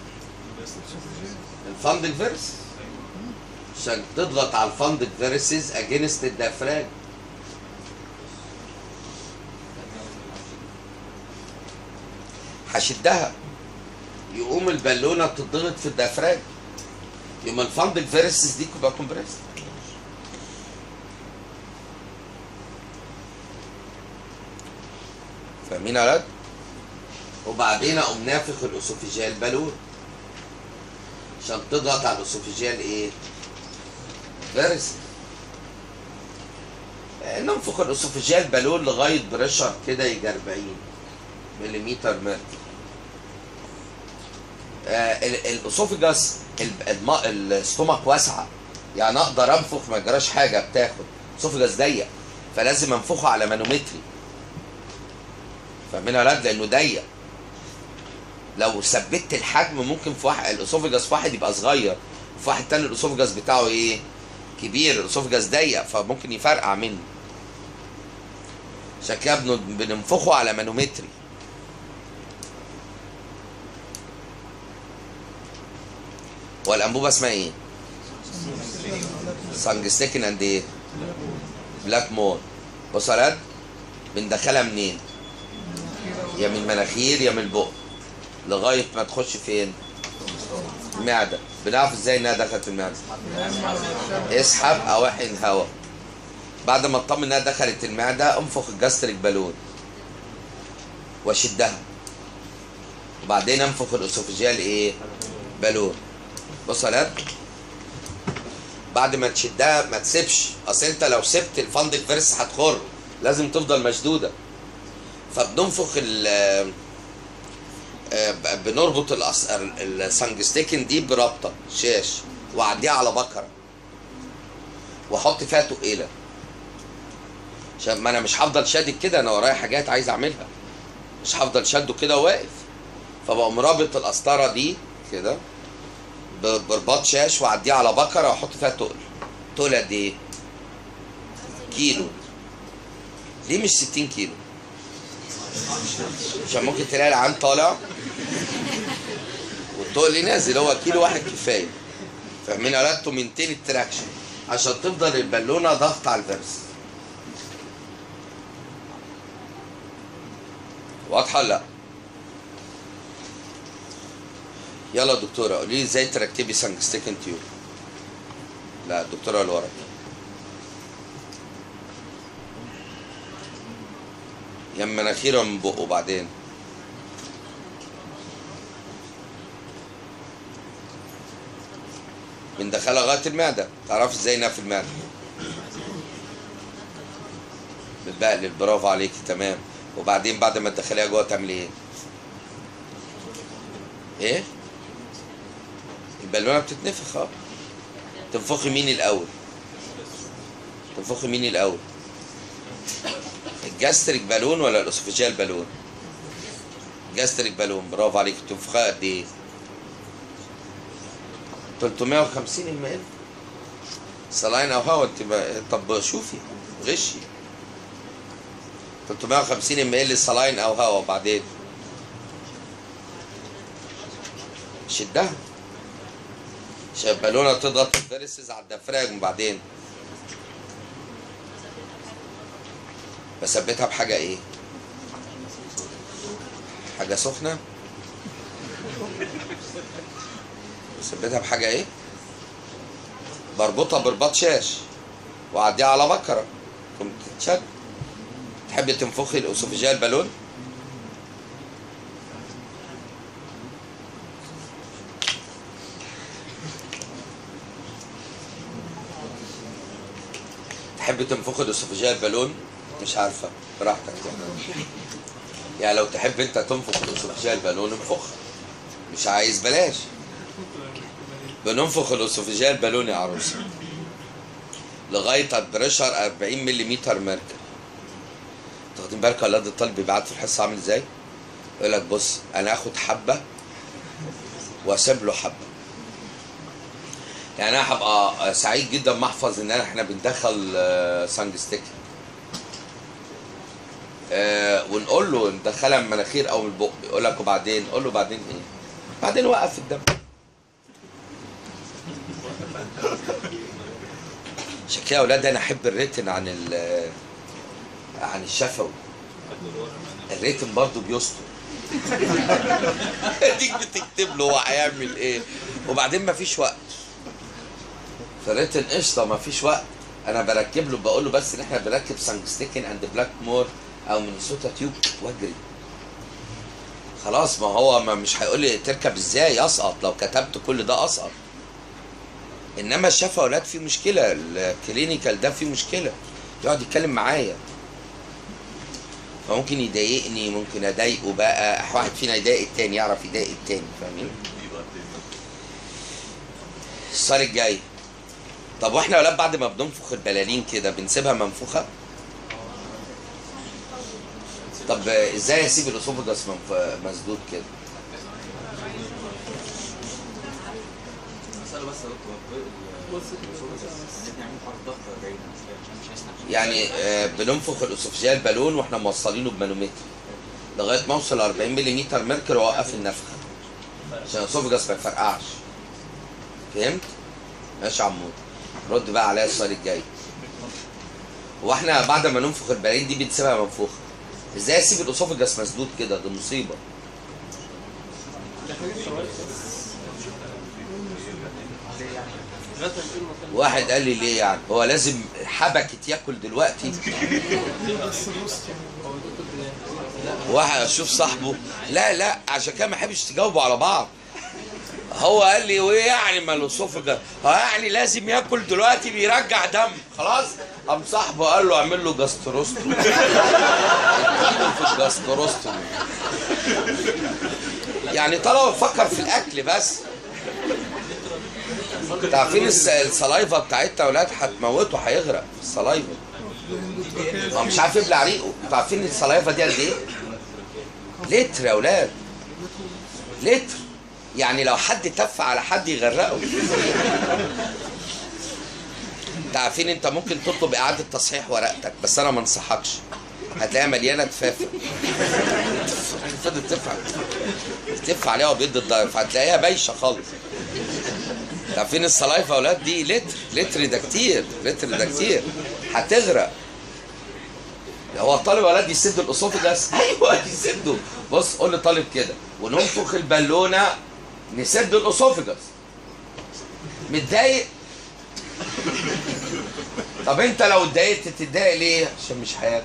الفاندنج فيرس عشان تضغط على الفاندنج فيرسز اجينست الدافراج هشدها يقوم البالونه تضغط في الدافراج يقوم الفاندنج فيرسز دي تبقى كومبريست فاهمين يا ولاد؟ وبعدين اقوم نافخ الاسوفيجيال بالون عشان تضغط على الاسوفيجيال ايه؟ فيرس ننفخ الاسوفيجيال بالون لغايه بريشر كده يجي 40 ملم مركب آه ال- الاسوفيجاس ال- الم- الاستومك واسعه يعني اقدر انفخ ما يجراش حاجه بتاخد اسوفيجاس ضيق فلازم انفخه على مانومتري فاهمين يا ولاد لانه ضيق لو ثبت الحجم ممكن في واحد الاسوفيجاس في واحد يبقى صغير في واحد تاني الاسوفيجاس بتاعه ايه كبير الاسوفيجاس ضيق فممكن يفرقع منه عشان كده بن- بننفخه على مانومتري والانبوبه اسمها ايه؟ سانجستيكن اند ايه؟ بلاك مون بص يا ولاد بندخلها منين؟ يا من المناخير يا من البق لغايه ما تخش فين؟ المعده بنعرف ازاي انها دخلت المعده اسحب او احقن هواء بعد ما اطمن انها دخلت المعده انفخ الجاستريك بالون واشدها وبعدين انفخ الاسوفيجيال ايه؟ بالون بص يا ولاد بعد ما تشدها ما تسيبش اصل انت لو سبت الفندق فيرس هتخر لازم تفضل مشدوده فبننفخ ال آه، ب- بنربط الأس- السانجستيكن دي برابطه شاش واعديها على بكره واحط فيها تقيله عشان ما انا مش هفضل شادد كده انا ورايا حاجات عايز اعملها مش هفضل شده كده وواقف فبقوم رابط القسطره دي كده ب- برباط شاش واعديها على بكره واحط فيها تقل تقل قد ايه؟ كيلو ليه مش 60 كيلو؟ عشان ممكن تلاقي العين طالع والتقل نازل هو كيلو واحد كفايه فاهمين يا ولاد تو مينتين التراكشن عشان تفضل البالونه ضغط على الفيرس واضحه ولا لا؟ يلا يا دكتوره قولي لي ازاي تركبي سانجستيكن تيوب لا الدكتوره اللي وراك يا من مناخيره من بقه بعدين بندخلها لغايه المعده تعرف ازاي انها في المعده بتبقلب برافو عليكي تمام وبعدين بعد ما تدخليها جوه تعملي ايه؟ ايه؟ البالونه بتتنفخ اه تنفخي مين الاول؟ تنفخي مين الاول؟ الجاستريك بالون ولا الاسوفيجيال بالون؟ جاستريك بالون برافو عليك تنفخها قد ايه؟ 350 ام ال سلاين او هوا انت ما- طب شوفي غشي 350 ام ال سلاين او هوا بعدين شدها عشان البالونه تضغط الفيرسز على الدفراج وبعدين بثبتها بحاجه ايه؟ حاجه سخنه بثبتها بحاجه ايه؟ بربطها برباط شاش واعديها على بكره تقوم تتشد تحبي تنفخي الاسوفيجيال بالون؟ تحب تنفخ الاسوفجيال بالون مش عارفه براحتك يعني. يعني لو تحب انت تنفخ الاسوفجيال بالون انفخ مش عايز بلاش بننفخ الاسوفجيال بالون يا عروسه لغايه البريشر 40 ملم ميركوري تاخدين بالك اولاد الطالب بيبعت في الحصه عامل ازاي؟ يقول لك بص انا هاخد حبه واسيب له حبه يعني انا هبقى سعيد جدا ما احفظ ان احنا بندخل آه، سانجستيك آه ونقول له ندخلها من المناخير او من البق يقول لك وبعدين قول له بعدين ايه؟ بعدين وقف الدم عشان كده يا اولاد انا احب الريتن عن ال عن الشفوي الريتن برضه بيستر اديك بتكتب له هو هيعمل ايه وبعدين مفيش وقت فريتن قشطه مفيش وقت انا بركب له بقول له بس ان احنا بنركب سانجستيكن اند بلاك مور او مينيسوتا تيوب واجري خلاص ما هو ما مش هيقول لي تركب ازاي اسقط لو كتبت كل ده اسقط انما الشفا اولاد فيه مشكله الكلينيكال ده فيه مشكله يقعد يتكلم معايا فممكن يضايقني ممكن اضايقه بقى واحد فينا يضايق التاني يعرف يضايق التاني فاهمين السؤال الجاي طب واحنا يا ولاد بعد ما بننفخ البلالين كده بنسيبها منفوخه طب ازاي اسيب الاسوفجاس منف- مسدود كده مسألة بس يا دكتور نعمل حرف ضغط 40 عشان مش هيسمع يعني آه، بننفخ الاسوفجيال بالون واحنا موصلينه بمانومتر لغايه ما اوصل 40 ملم ميركوري واوقف النفخه عشان الاسوفجاس ما يفرقعش فهمت؟ ماشي يا عمود رد بقى عليا السؤال الجاي هو احنا بعد ما ننفخ البلالين دي بنسيبها منفوخه ازاي اسيب الاسوفجاس مسدود كده دي مصيبه واحد قال لي ليه يعني هو لازم حبكت ياكل دلوقتي واحد اشوف صاحبه لا لا عشان كده ما احبش تجاوبوا على بعض هو قال لي وايه يعني ما الاسوفجا اه يعني لازم ياكل دلوقتي بيرجع دم خلاص قام صاحبه قال له اعمل له جاستروستومي اديله في الجاستروستومي يعني طالما بفكر في الاكل بس انتوا عارفين الس- السلايفا بتاعتنا يا ولاد هتموته هيغرق السلايفا هو مش عارف يبلع ريقه انتوا عارفين السلايفا دي قد ايه؟ لتر يا ولاد لتر يعني لو حد تف على حد يغرقه انت عارفين انت ممكن تطلب اعاده تصحيح ورقتك بس انا ما انصحكش هتلاقيها مليانه تفافه فضل تف تف عليها وبيد الضعف هتلاقيها بايشه خالص انت عارفين السلايفه يا اولاد دي لتر لتر ده كتير لتر ده كتير هتغرق هو الطالب يا ولاد يسد الاسوفجاس ايوه يسده بص قول لطالب كده وننفخ البالونه نسد الاسوفجاس متضايق طب انت لو اتضايقت تتضايق ليه عشان مش هياكل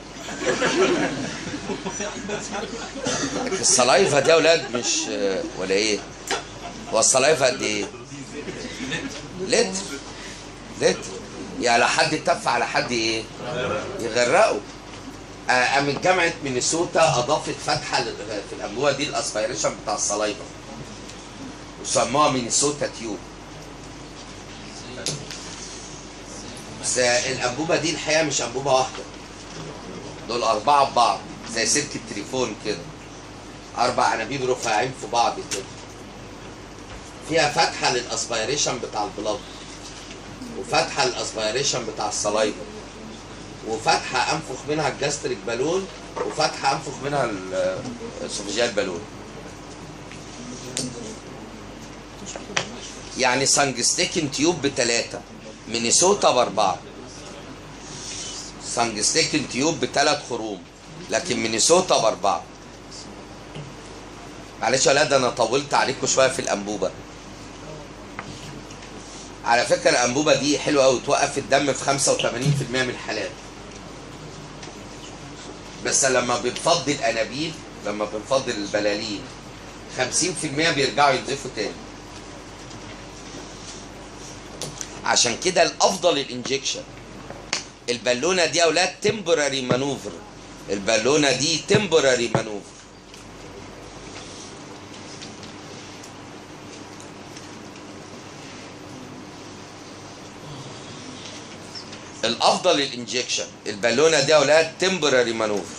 السلايفه دي يا ولاد مش ولا ايه هو السلايفه قد ايه لتر لتر يعني لو حد اتف على حد ايه يغرقه آه، قامت جامعه مينيسوتا اضافت فتحه لل- في الانبوبه دي الاسبيريشن بتاع السلايفا وسموها مينيسوتا تيوب بس آه، الانبوبه دي الحقيقه مش انبوبه واحده دول اربعه ببعض زي سلك التليفون كده اربع انابيب رفيعين في بعض كده فيها فتحه للاسبيريشن بتاع البلاد وفتحه للاسبيريشن بتاع السلايفا وفتحه انفخ منها الجاستريك بالون وفتحه انفخ منها ال- الاسوفيجيال بالون يعني سانجستيكن تيوب بثلاثة مينيسوتا بأربعة سانجستيكن تيوب بثلاث خروم لكن مينيسوتا بأربعة معلش يا ولاد انا طولت عليكم شويه في الانبوبه على فكره الانبوبه دي حلوه قوي توقف الدم في 85% من الحالات بس لما بنفضي الانابيب لما بنفضي البلالين 50% بيرجعوا ينزفوا تاني عشان كده الافضل الانجكشن البالونه دي يا اولاد تمبراري مانوفر البالونه دي تمبراري مانوفر الافضل الانجكشن البالونه دي يا اولاد تمبراري مانوفر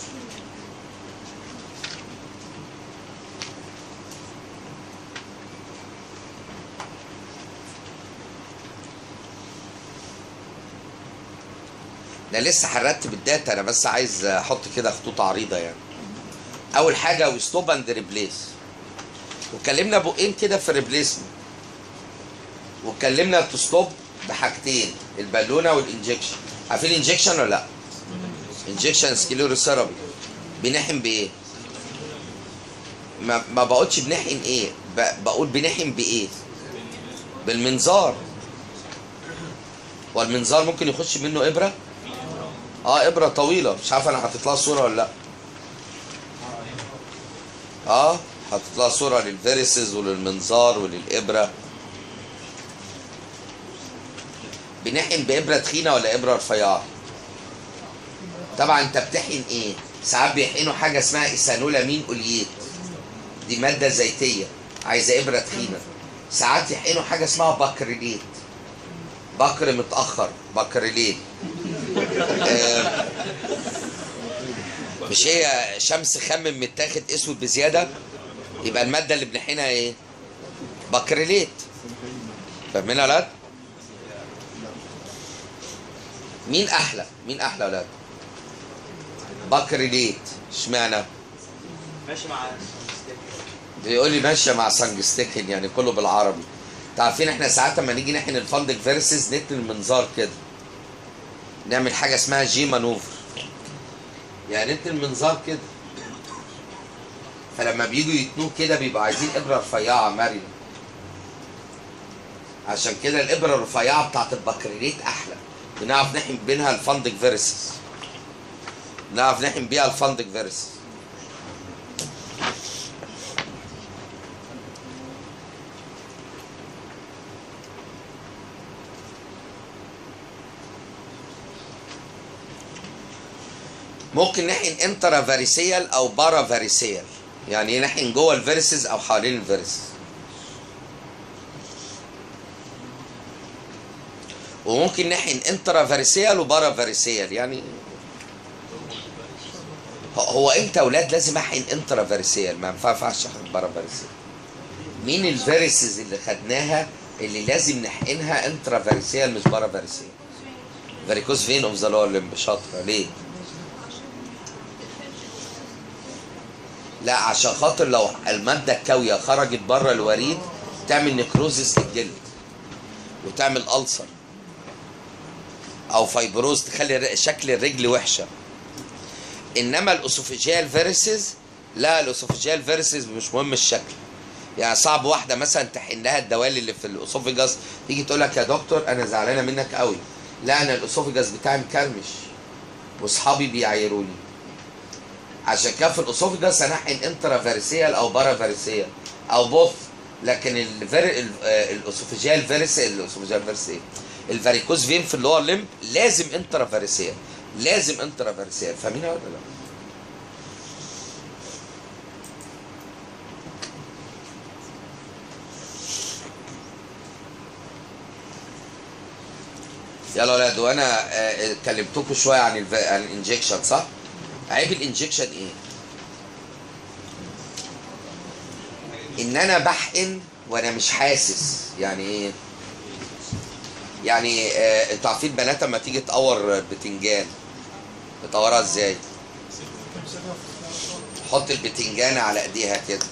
انا لسه هرتب الداتا انا بس عايز احط كده خطوط عريضه يعني اول حاجه وستوب اند ريبليس واتكلمنا بقين كده في الريبليسمنت واتكلمنا تو ستوب بحاجتين البالونه والانجكشن عارفين الانجكشن ولا لا انجكشن سكليروثيرابي بنحن بايه ما, ما بقولش بنحن ايه ب- بقول بنحن بايه بالمنظار والمنظار ممكن يخش منه ابره اه ابره طويله مش عارف انا حاطط لها صوره ولا لا اه حاطط لها صوره للفيرسز وللمنظار وللابره بنحقن بابره تخينه ولا ابره رفيعه طبعا انت بتحقن ايه ساعات بيحقنوا حاجه اسمها ايثانولامين اولييت دي ماده زيتيه عايزه ابره تخينه ساعات يحقنوا حاجه اسمها بكريليت بكر متاخر بكريليت آه، مش هي شمس خمم متاخد اسود بزياده يبقى الماده اللي بنحقنها ايه بكريليت فاهمين يا ولاد مين احلى مين احلى يا ولاد بكريليت اشمعنى ماشي مع بيقول لي ماشيه مع سانجستيكن يعني كله بالعربي تعرفين احنا ساعات لما نيجي نحن الفندق فيرسز نتن المنظار كده نعمل حاجه اسمها جي مانوفر يعني نتن المنظار كده فلما بيجوا يتنوه كده بيبقوا عايزين ابره رفيعه مرنه عشان كده الابره الرفيعه بتاعت البكريليت احلى بنعرف نحن بينها الفندق فيرسز نعرف نحن بيها الفندق فيرسز ممكن نحن انترا فاريسيال او بارا فاريسيال يعني نحن جوه الفيرسز او حوالين الفيرسز وممكن نحن انترا فاريسيال وبارا فاريسيال يعني هو- هو امتى يا اولاد لازم احقن انترا فاريسيال ما ينفعش احقن بارا فاريسيال مين الفيرسز اللي خدناها اللي لازم نحقنها انترا فاريسيال مش بارا فاريسيال فاريكوز فين اوف ذا لور لمب شاطره ليه لا عشان خاطر لو الماده الكاويه خرجت بره الوريد تعمل نكروزس للجلد وتعمل ألسر او فايبروز تخلي الر- شكل الرجل وحشه انما الاسوفيجيال فيرسز لا الاسوفيجيال فيرسز مش مهم الشكل يعني صعب واحده مثلا تحن لها الدوالي اللي في الاسوفيجاس تيجي تقول لك يا دكتور انا زعلانه منك قوي لا انا الاسوفيجاس بتاعي مكرمش واصحابي بيعايروني عشان كده في الاسوفيجاس هنحقن انترا فارسيال او بارا فارسيال او بوث لكن الفير ال- آه، الاسوفيجيال فيرس الاسوفيجيال فيرس ايه الفاريكوز فين في اللور ليمب لازم انترا فارسيال لازم انترا فارسيال فاهمينها ولا لا؟ يلا يا ولاد وانا آه، كلمتكم شويه عن الف... عن الانجكشن صح؟ عيب الانجكشن ايه؟ ان انا بحقن وانا مش حاسس يعني ايه؟ يعني آه، انتوا عارفين بنات لما تيجي تقور بتنجان بتقورها ازاي؟ تحط البتنجانه على ايديها كده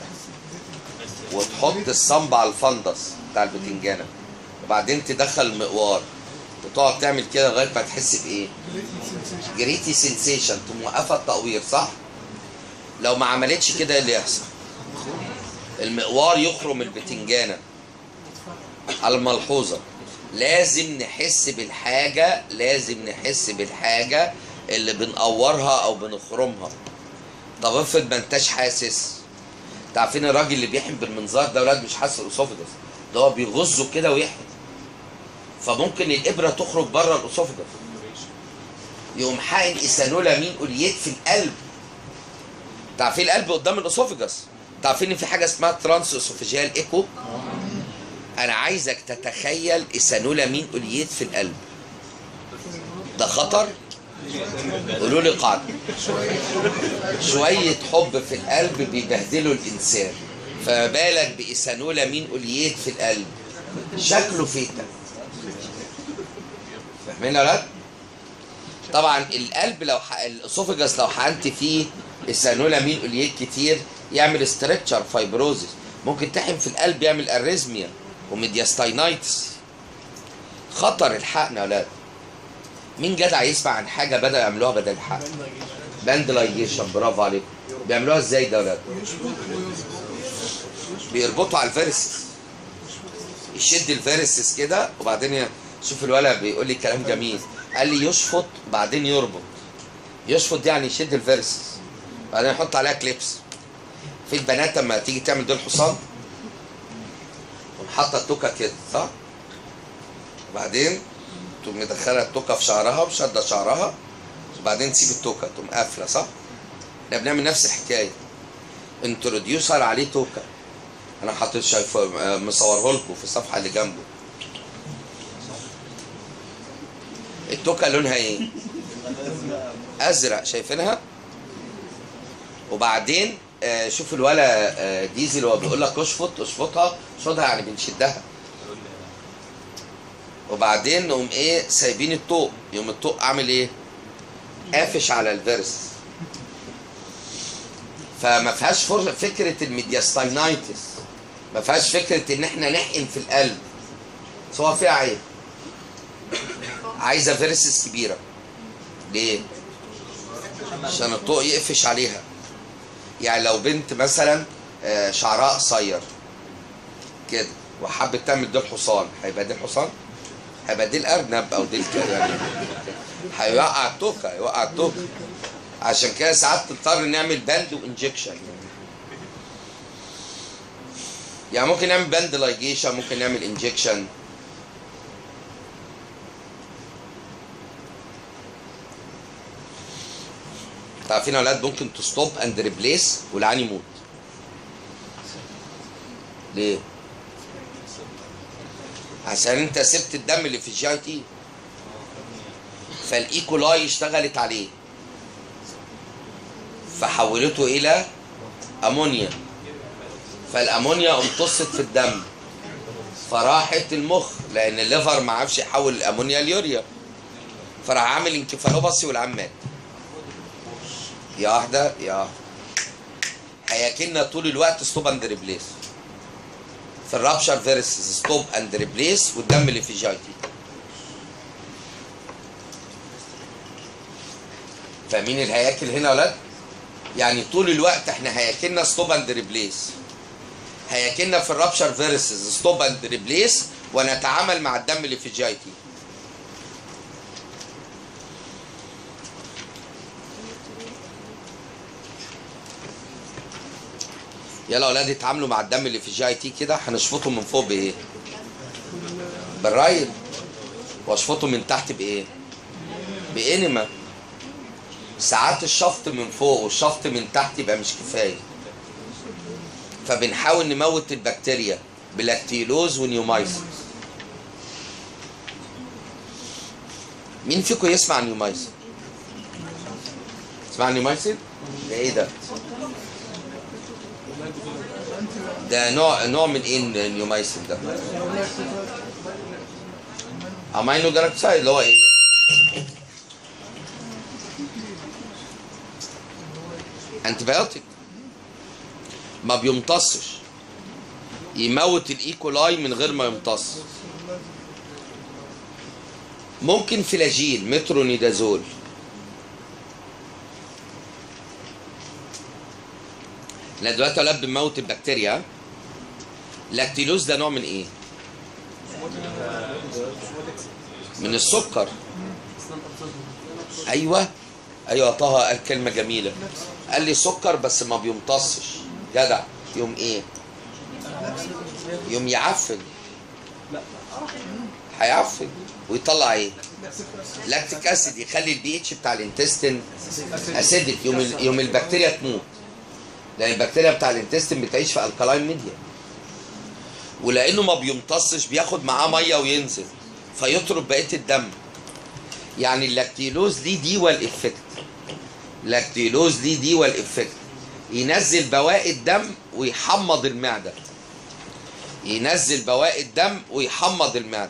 وتحط الصنب على الفندس بتاع البتنجانه وبعدين تدخل مقوار وتقعد تعمل كده لغايه ما تحس بايه؟ جريتي سensation تقوم موقفه التقوير صح؟ لو ما عملتش كده ايه اللي يحصل؟ المقوار يخرم البتنجانه على الملحوظه لازم نحس بالحاجه لازم نحس بالحاجه اللي بنقورها او بنخرمها طب افرض ما انتش حاسس انت عارفين الراجل اللي بيحن بالمنظار ده ولاد مش حاسس الاسوفجس ده هو بيغزه كده ويحن فممكن الابره تخرج بره الاسوفجس يقوم حقن ايثانولامين اوليات في القلب تعرفين القلب قدام الاسوفجس تعرفين ان في حاجه اسمها ترانس اسوفيجيال ايكو انا عايزك تتخيل ايثانولامين اوليات في القلب ده خطر قولوا لي قاعده شويه حب في القلب بيبهدلوا الانسان فما بالك بايثانولامين اوليات في القلب شكله فيتا فاهمين يا ولاد؟ طبعا القلب لو ح... الاسوفجس لو حقنت فيه السانولامين اوليات كتير يعمل ستريكتشر فايبروزيس ممكن تحم في القلب يعمل اريزميا وميدياستاينايتس خطر الحقن يا ولاد مين جدع يسمع عن حاجه بدأ يعملوها بدل الحقن باندلايجيشن برافو عليكم بيعملوها ازاي ده يا ولاد بيربطوا على الفيرسس يشد الفيرسس كده وبعدين ي- شوف الولد بيقول لي كلام جميل قال لي يشفط بعدين يربط يشفط دي يعني يشد الفيرسس بعدين يحط عليها كليبس في البنات لما تيجي تعمل دول حصان تقوم حاطه التوكه كده صح وبعدين تقوم مدخله التوكه في شعرها وشاده شعرها وبعدين تسيب التوكه تقوم قافله صح احنا بنعمل نفس الحكايه انتروديوسر عليه توكه انا حاطط شايفه آه، مصوره لكم في الصفحه اللي جنبه التوكه لونها ايه ازرق شايفينها وبعدين آه، شوف الولا آه، ديزل وهو بيقول لك اشفط اشفطها اشفطها يعني بنشدها وبعدين نقوم ايه سايبين الطوق يقوم الطوق عامل ايه قافش على الفيرس فما فيهاش فر- فكره الميدياستاينايتس ما فيهاش فكره ان احنا نحقن في القلب بس هو فيها عيب عايزه فيرسس كبيره ليه عشان الطوق يقفش عليها يعني لو بنت مثلا آه، شعرها قصير كده وحبت تعمل ديل حصان هيبقى ديل حصان هيبقى ديل ارنب او ديل كده يعني هيوقع التوكه هيوقع التوكه عشان كده ساعات تضطر نعمل باند وانجكشن يعني. يعني ممكن نعمل باند لايجيشن ممكن نعمل انجكشن عارفين يا اولاد ممكن تستوب اند ريبليس والعيان يموت ليه؟ عشان انت سبت الدم اللي في الجي اي تي فالايكولاي اشتغلت عليه فحولته الى امونيا فالامونيا امتصت في الدم فراحت المخ لان الليفر ما عرفش يحول الامونيا ليوريا فراح عامل انكفالوباسي والعيان مات يا واحده يا واحده هياكلنا طول الوقت ستوب اند ريبليس في الرابشر فيرسز ستوب اند ريبليس والدم اللي في الجي اي تي فاهمين الهياكل هنا يا ولاد؟ يعني طول الوقت احنا هياكلنا ستوب اند ريبليس هياكلنا في الرابشر فيرسز ستوب اند ريبليس ونتعامل مع الدم اللي في الجي اي تي يلا يا اولاد اتعاملوا مع الدم اللي في الجي اي تي كده هنشفطه من فوق بايه؟ بالرايل واشفطه من تحت بايه؟ بانما ساعات الشفط من فوق والشفط من تحت يبقى مش كفايه فبنحاول نموت البكتيريا بلاكتيلوز ونيومايسين مين فيكم يسمع عن نيومايسين؟ تسمع عن نيومايسين؟ ده ايه ده؟ ده نوع نوع من ايه النيومايسين ده؟ امينو جلاكسايد اللي هو ايه؟ انتبيوتيك ما بيمتصش يموت الايكولاي من غير ما يمتص ممكن فلاجيل مترونيدازول لا دلوقتي اولاد بنموت البكتيريا لاكتيلوز ده نوع من ايه؟ من السكر ايوه ايوه طه قال كلمه جميله قال لي سكر بس ما بيمتصش جدع يوم ايه يوم يعفن هيعفن ويطلع ايه لاكتيك اسيد يخلي البي اتش بتاع الانتستين اسيدك يوم ال- يوم البكتيريا تموت لان البكتيريا بتاع الانتستين بتعيش في الكلاين ميديا ولانه ما بيمتصش بياخد معاه ميه وينزل فيطرد بقيه الدم يعني اللاكتيلوز ليه ديوال افكت لاكتيلوز ليه ديوال افكت ينزل بواقي الدم ويحمض المعده ينزل بواقي الدم ويحمض المعده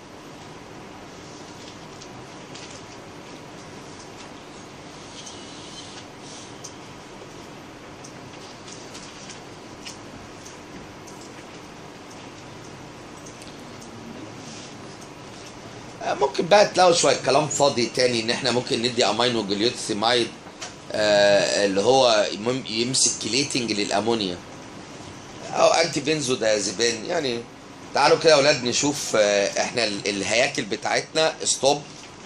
آه، ممكن بقى تلاقوا شويه كلام فاضي تاني ان احنا ممكن ندي امينو جليوتسيمايد آه اللي هو يم- يمسك كليتنج للامونيا او انتي بنزودازيبين يعني تعالوا كده يا اولاد نشوف آه احنا ال- الهياكل بتاعتنا ستوب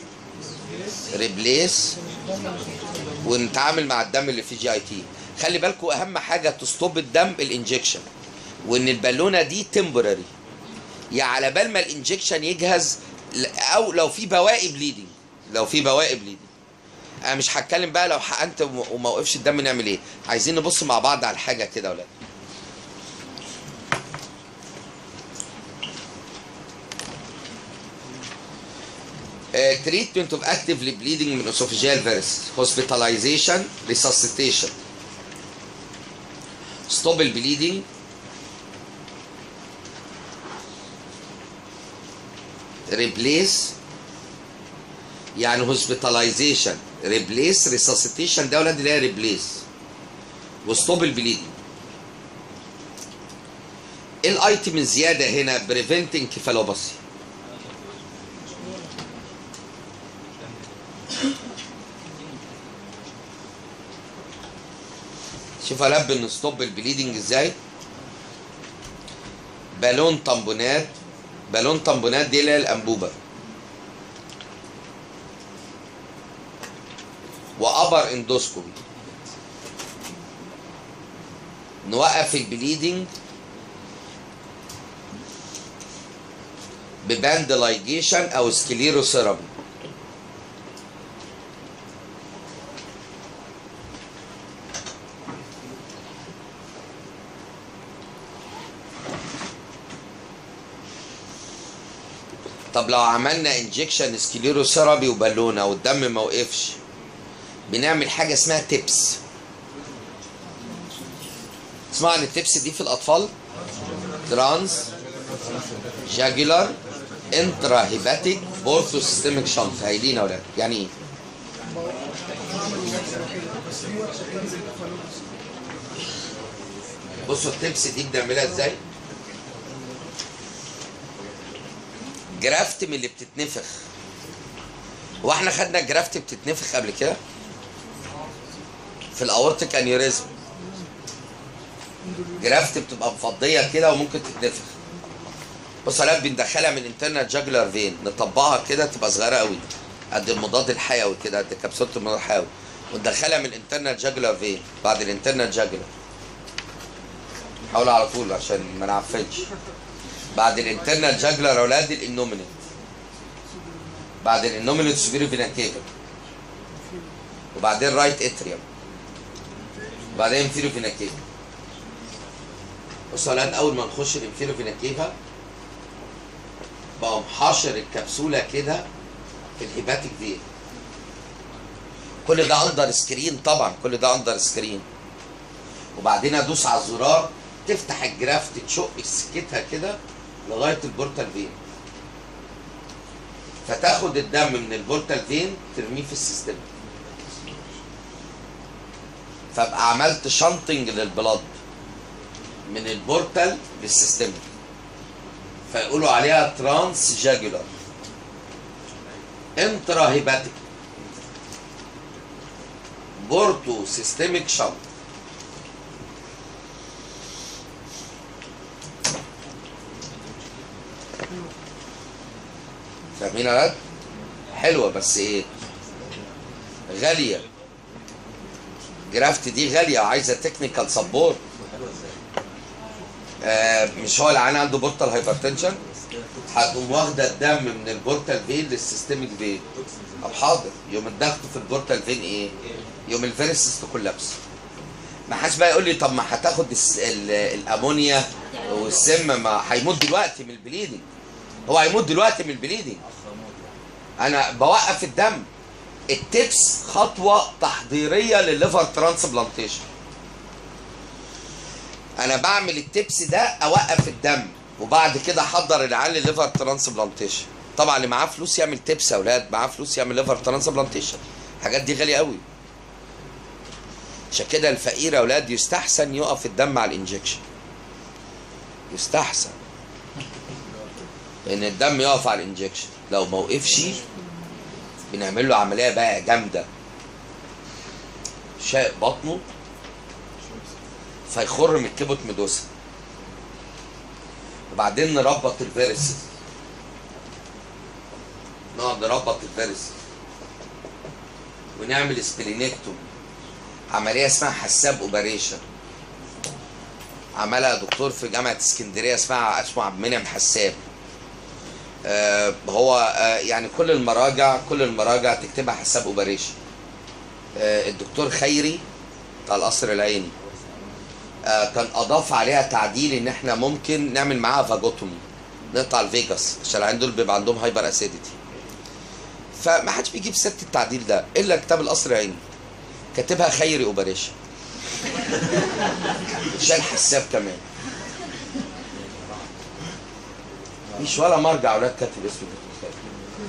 ريبليس ونتعامل مع الدم اللي فيه جي اي تي خلي بالكم اهم حاجه تستوب الدم الانجكشن وان البالونه دي تمبرري يا على بال ما الانجكشن يجهز ل- او لو في بواقي بليدنج لو في بواقي بليدنج انا مش هتكلم بقى لو حقنت وم- وما وقفش الدم نعمل ايه عايزين نبص مع بعض على حاجه كده يا ولاد تريتمنت اوف اكتفلي بليدنج من اسوفيجيال فيروس هوسبيتاليزيشن ريسسيتيشن ستوب البليدنج ريبليس يعني هوسبيتاليزيشن ريبليس ريسسيتيشن ده ولاد اللي هي ريبليس وستوب البليدنج ايه الايتم الزياده هنا بريفنتنج كيفالوباسي شوف الب نستوب البليدنج ازاي بالون طنبونات بالون طنبونات دي اللي هي الانبوبه وابر اندوسكوبي نوقف البليدنج بباند لايجيشن او سكليروسيرابي طب لو عملنا انجكشن سكليروسيرابي وبالونه والدم ما وقفش بنعمل حاجه اسمها تيبس تسمع عن التيبس دي في الاطفال ترانس جاجولار انترا هيباتيك بورثو سيستميك شنط هايلين يا اولاد يعني ايه بصوا التيبس دي بنعملها ازاي جرافت من اللي بتتنفخ هو احنا خدنا جرافت بتتنفخ قبل كده في الاورتيك انيوريزم جرافت بتبقى مفضيه كده وممكن تتنفخ بص عليها بندخلها من انترنال جاجلر فين نطبقها كده تبقى صغيره قوي قد المضاد الحيوي كده قد كبسوله المضاد الحيوي وندخلها من انترنال جاجلر فين بعد الانترنال جاجلر حاول على طول عشان ما نعفنش بعد الانترنال جاجلر يا اولاد الانومينيت بعد الانومينيت سوبيريو فينا كيفا وبعدين رايت اتريوم وبعدين انفيريو فينا كيفا بصوا الان اول ما نخش الانفيريو فينا كيفا بقوم حاشر الكبسوله كده في الهيباتيك فين كل ده اندر سكرين طبعا كل ده اندر سكرين وبعدين ادوس على الزرار تفتح الجرافت تشق سكتها كده لغايه البورتال فين فتاخد الدم من البورتال فين ترميه في السيستم فابقى عملت شنطنج للبلاد من البورتال للسيستم فيقولوا عليها ترانس جاجولار انترا هيباتيك بورتو سيستميك شنط فاهمين يا ولاد؟ حلوه بس ايه؟ غاليه جرافت دي غاليه وعايزه تكنيكال سبورت آه مش هو العيان عنده بورتال هايبرتنشن هتقوم واخده الدم من البورتال فين للسيستميك فين طب حاضر يوم الضغط في البورتال فين ايه؟ يوم الفيرسس كولابس ما حدش بقى يقول لي طب ما هتاخد الس- ال- الامونيا والسم ما هيموت دلوقتي من البليدنج هو هيموت دلوقتي من البليدنج انا بوقف الدم التبس خطوه تحضيريه للليفر ترانسبلانتيشن انا بعمل التبس ده اوقف الدم وبعد كده احضر العيال لليفر ترانسبلانتيشن طبعا اللي معاه فلوس يعمل تبس يا اولاد معاه فلوس يعمل ليفر ترانسبلانتيشن الحاجات دي غاليه قوي عشان كده الفقير يا اولاد يستحسن يقف الدم على الانجكشن يستحسن ان الدم يقف على الانجكشن لو ما وقفش بنعمل له عمليه بقى جامده شاق بطنه فيخر من الكبد ميدوسا وبعدين نربط الفيرسز نقعد نربط الفيرسز ونعمل سبلينكتوم عمليه اسمها حساب اوبريشن عملها دكتور في جامعه اسكندريه اسمها اسمه عبد المنعم حساب آه هو آه يعني كل المراجع كل المراجع تكتبها حساب اوبريشن آه الدكتور خيري بتاع القصر العيني آه كان اضاف عليها تعديل ان احنا ممكن نعمل معاها فاجوتومي نقطع الفيجاس عشان العيان دول بيبقى عندهم هايبر اسيديتي فما حدش بيجيب سيره التعديل ده الا كتاب القصر العيني كاتبها خيري اوبريشن شال حساب كمان مش ولا مرجع اولاد كاتب اسم الدكتور خيري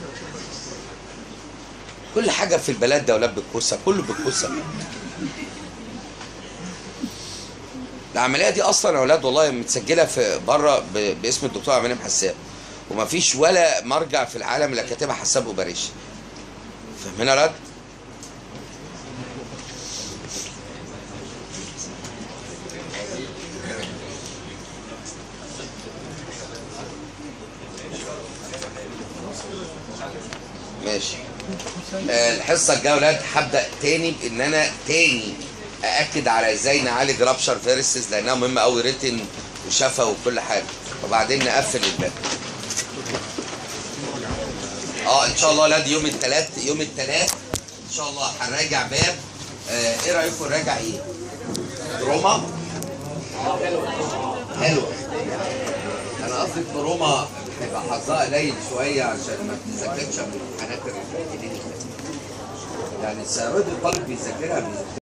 كل حاجه في البلد ده اولاد بالكوسه كله بالكوسه العمليه دي اصلا يا اولاد والله متسجله في بره ب- باسم الدكتور عبد المنعم حساب ومفيش ولا مرجع في العالم اللي كاتبها حساب اوبريشن فاهمين يا اولاد؟ ماشي آه، الحصه الجايه يا اولاد هبدا تاني بان انا تاني ااكد على ازاي نعالج رابشر فيرسز لانها مهمه قوي ريتن وشفا وكل حاجه وبعدين نقفل الباب اه ان شاء الله لا دي يوم الثلاث يوم الثلاث ان شاء الله هنراجع باب آه ايه رايكم نراجع ايه؟ روما حلوه انا قصدي في روما هيبقى حظها قليل شويه عشان ما بتذاكرش من الامتحانات الكلينيكال يعني الثيرويد الطالب بيذاكرها بيذاكرها